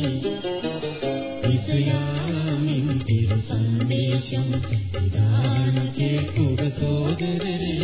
ഇസ്ലാമിൻ തിരു സന്ദേശം ഇതാണ് കേൾക്കുക സോദരരെ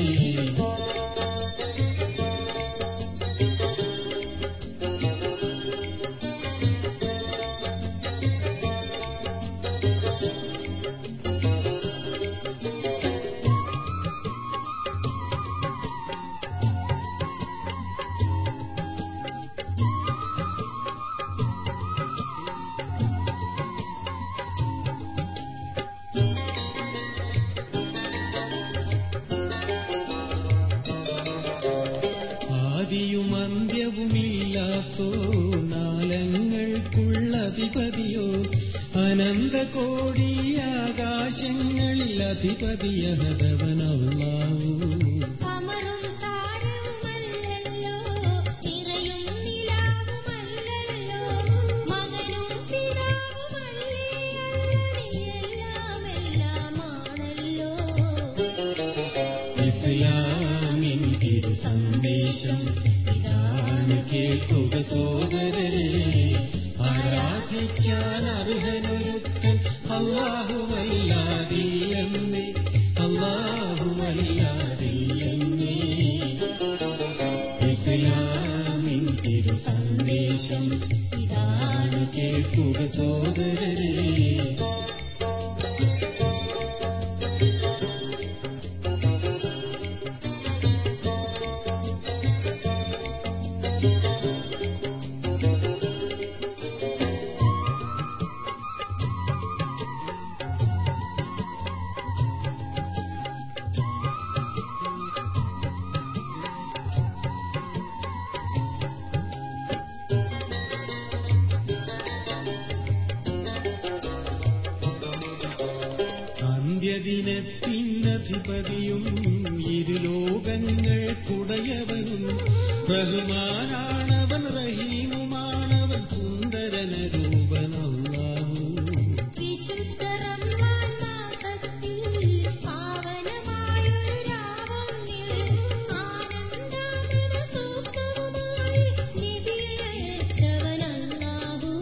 ആദിയും അന്ത്യവുമില്ലാത്തോ നാലങ്ങൾക്കുള്ളധിപതിയോ അനന്തകോടി ആകാശങ്ങളിൽ അധിപതിയഹതവനല്ലാവൂ കമറും താരവുമല്ലല്ലോ നിറയും നിലാവുമല്ലല്ലോ മകനും പിതാവുമല്ലേ എല്ലാം എല്ലാമാണല്ലോ ഇസ്ലാമിൻ തിരു സന്ദേശം ഇതാണ് കേൾക്കുക സോദരരെ ആരാധിക്കാൻ അർഹനൊരുത്തൻ അള്ളാഹുവല്ലാതില്ലെന്നേ അള്ളാഹുവല്ലാതില്ലെന്നേ ഇസ്ലാമിൻ തിരു സന്ദേശം ഇതാണ് കേൾക്കുക സോദരരെ അന്ത്യദിനത്തിനധിപതിയും ഇരുലോകങ്ങൾക്കുടയവനും ബഹുമാനാണവൻ റഹീമുമാണവൻ സുന്ദരനരൂപനല്ലാഹു വിശുദ്ധ റമളാൻ മാസത്തിൽ പാവനമായൊരു രാവൊന്നിൽ ആനന്ദാമൃത സൂക്തവുമായി നബിയെ അയച്ചവനല്ലാഹു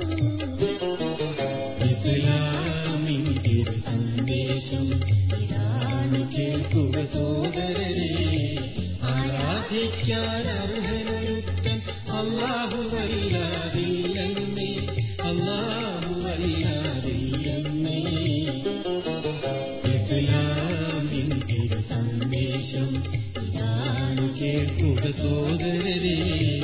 ഇസ്ലാമിൻ തിരു സന്ദേശം ഇതാണ് കേൾക്കുക സോദരരെ ആരാധിക്കാൻ അർഹനൊരുത്തൻ അള്ളാഹുവല്ലാതില്ലെന്നേ അള്ളാഹുവല്ലാതില്ലെന്നേ ഇസ്ലാമിൻ തിരു സന്ദേശം ഇതാണ് കേൾക്കുക സോദരരെ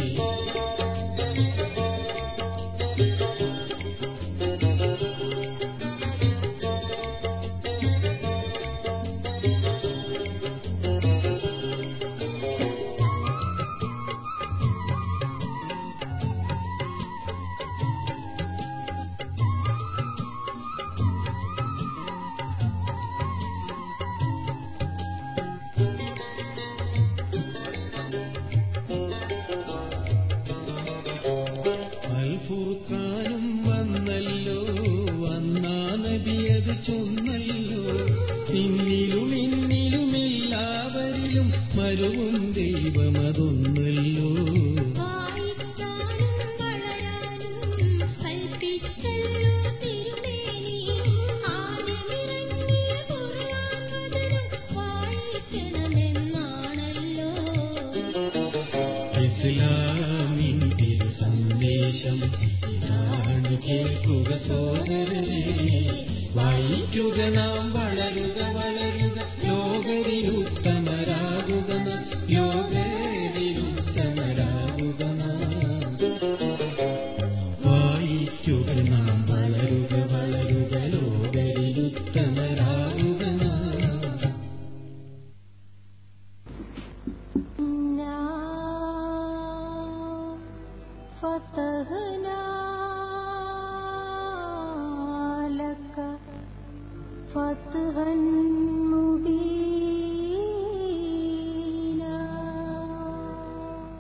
അൽഫുർഖാനും വന്നല്ലോ വന്നാ നബിയത് ചൊന്നല്ലോ പിന്നിലും ഇന്നിലും എല്ലാവരിലും മരുവും ദൈവമതൊന്നല്ലോ വായിക്കാനും വളരാനും കൽപ്പിച്ചല്ലോ തിരുമേനി ആദ്യമിറങ്ങിയ ഖുർആൻ വചനം വായിക്കണമെന്നാണല്ലോ ഇസ്ലാമിൻ തിരു സന്ദേശം ഇതാണ് കേൾക്കുക സോദരരെ വായിക്കുക നാം വളരുക വളരുക ലോകരിലുത്തമരാകുക നാം ലോകരിലുത്തമരാകുക فتحنا لك فتحا مبينا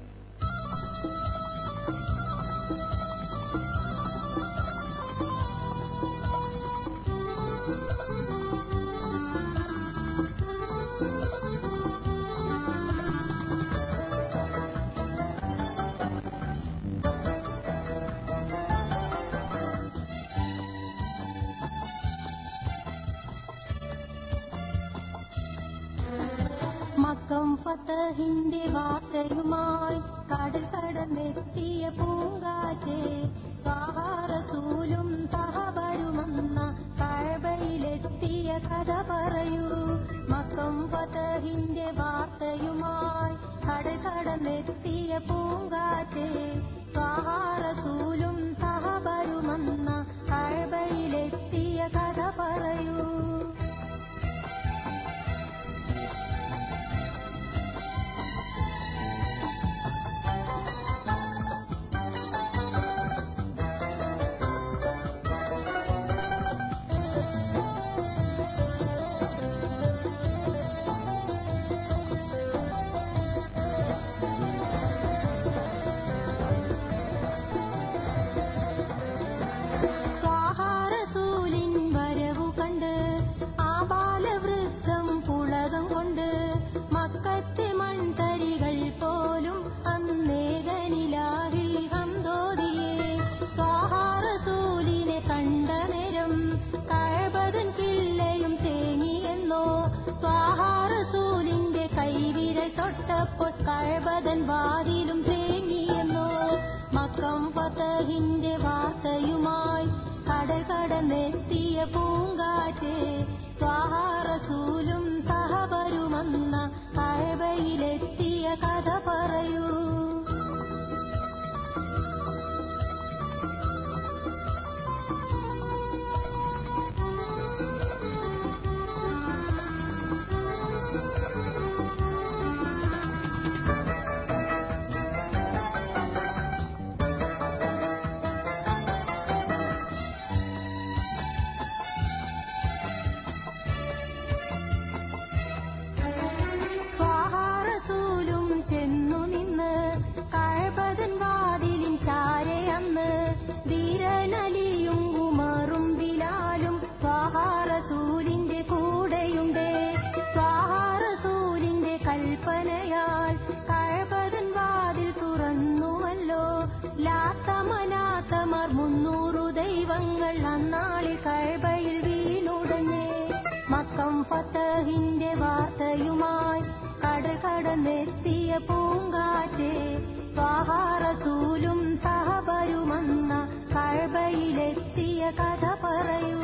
മക്കം ഫതഹിന്റെ വാർത്തയുമായി കടൽ കടന്നെത്തിയ പൂങ്കാറ്റ് റസൂലും സഹബരുമെന്ന കഴബയിലെത്തിയ കഥ പറയൂ മക്കം ഫതഹിന്റെ വാർത്തയുമായി കടൽ കടന്നെത്തിയ പൂങ്കാറ്റ് റസൂലും സഹബരുമെന്ന കഴബയിലെത്തിയ കഥ പറയൂ സ്വാഹാരസൂലിൻ വരവു കണ്ട് ആ ബാലവൃദ്ധം പുളകം കൊണ്ട് മക്കത്തെ മൺതരികൾ പോലും അന്നേകനിലാഹിൽ ഹംദോദിയെ സ്വാഹാരസൂലിനെ കണ്ട നേരം കഴബതൻ കില്ലയും തേങ്ങിയെന്നോ സ്വാഹാരസൂലിന്റെ കൈവിരൽ തൊട്ടപ്പോൾ കഴബതൻ വാതിലും തേങ്ങിയെന്നോ മക്കം ഫതഹിന്റെ വാർത്തയുമായി കടൽ കടന്നെത്തിയ പൂങ്കാറ്റ് ത്വാഹാറസൂലും സഹബരുമെന്ന കഴബയിലെത്തിയ കഥ പറയൂ സ്വാഹാറസൂലും ചെന്നു നിന്ന് കഴപതൻ വാതിലിൻ ചാരയന്ന് ധീരനലിയും ഉമറും ബിലാലും സ്വാഹാറസൂലിന്റെ കൂടെയുണ്ട് സ്വാഹാറസൂലിന്റെ കൽപ്പനയാൽ കഴപതൻ വാതിൽ തുറന്നുവല്ലോ ലാത്തമനാത്തമാർ മുന്നൂറു ദൈവങ്ങൾ അന്നാളിൽ കഴബയിൽ വീണുടഞ്ഞേ മക്കം ഫതഹിന്റെ വാർത്തയുമായി കടൽ കടന്നെത്തിയ പൂങ്കാറ്റ് സ്വാഹാറസൂലും സഹബരുമെന്ന കഴബയിലെത്തിയ കഥ പറയൂ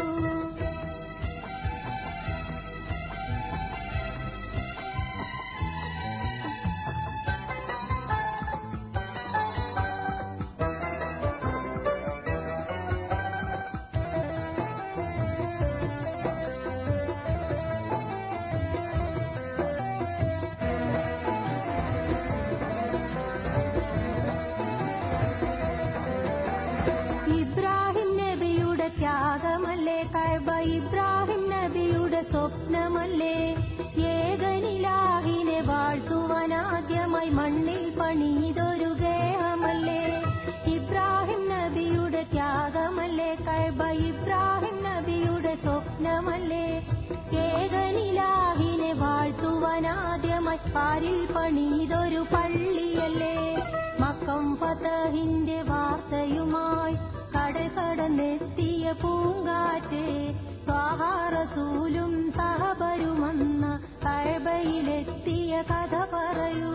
ഇബ്രാഹിം നബിയുടെ ത്യാഗമല്ലേ കഴബ ഇബ്രാഹിം നബിയുടെ സ്വപ്നമല്ലേ ഏകനിലാഹിനെ വാഴ്ത്തുവാനാദ്യമായി മണ്ണിൽ പണിതൊരു ഗേഹമല്ലേ ഇബ്രാഹിം നബിയുടെ ത്യാഗമല്ലേ കഴബ ഇബ്രാഹിം നബിയുടെ സ്വപ്നമല്ലേ ഏകനിലാഹിനെ വാഴ്ത്തുവാനാദ്യമായി പാരിൽ പണിതൊരു പള്ളിയല്ലേ മക്കം ഫതഹിന്റെ വാർത്തയുമായി കടൽ കടന്നെത്തിയ പൂങ്കാറ്റ് സ്വാഹാറസൂലും സഹബരുമെന്ന കഴബയിലെത്തിയ കഥ പറയൂ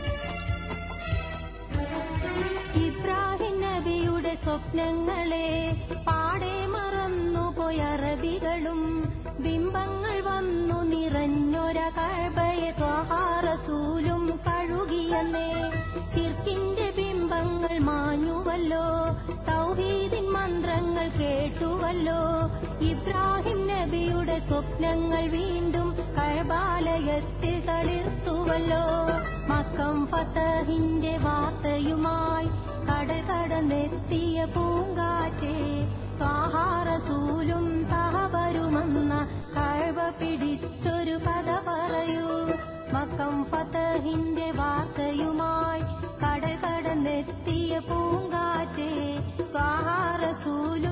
ഇബ്രാഹിം നബിയുടെ സ്വപ്നങ്ങളെ ശിലകളും ബിംബങ്ങൾ വന്നു നിറഞ്ഞൊര കഴബയെ ത്വാഹാറസൂലും കഴുകിയെന്നേ ചിർക്കിന്റെ ബിംബങ്ങൾ മാഞ്ഞുവല്ലോ തൗഹീദിൻ മന്ത്രങ്ങൾ കേട്ടുവല്ലോ ഇബ്രാഹിം നബിയുടെ സ്വപ്നങ്ങൾ വീണ്ടും കഴബാലയത്തിൽ തളിർത്തുവല്ലോ മക്കം ഫതഹിന്റെ വാർത്തയുമായി കടൽ കടന്നെത്തിയ പൂങ്കാറ്റേ ത്വാഹാറസൂലും സഹവരുമെന്ന കഴവ പിടിച്ചൊരു കഥ പറയൂ മക്കം ഫതഹിന്റെ വാർത്തയുമായി കടൽ കടന്നെത്തിയ പൂങ്കാറ്റേ ത്വാഹാറസൂലും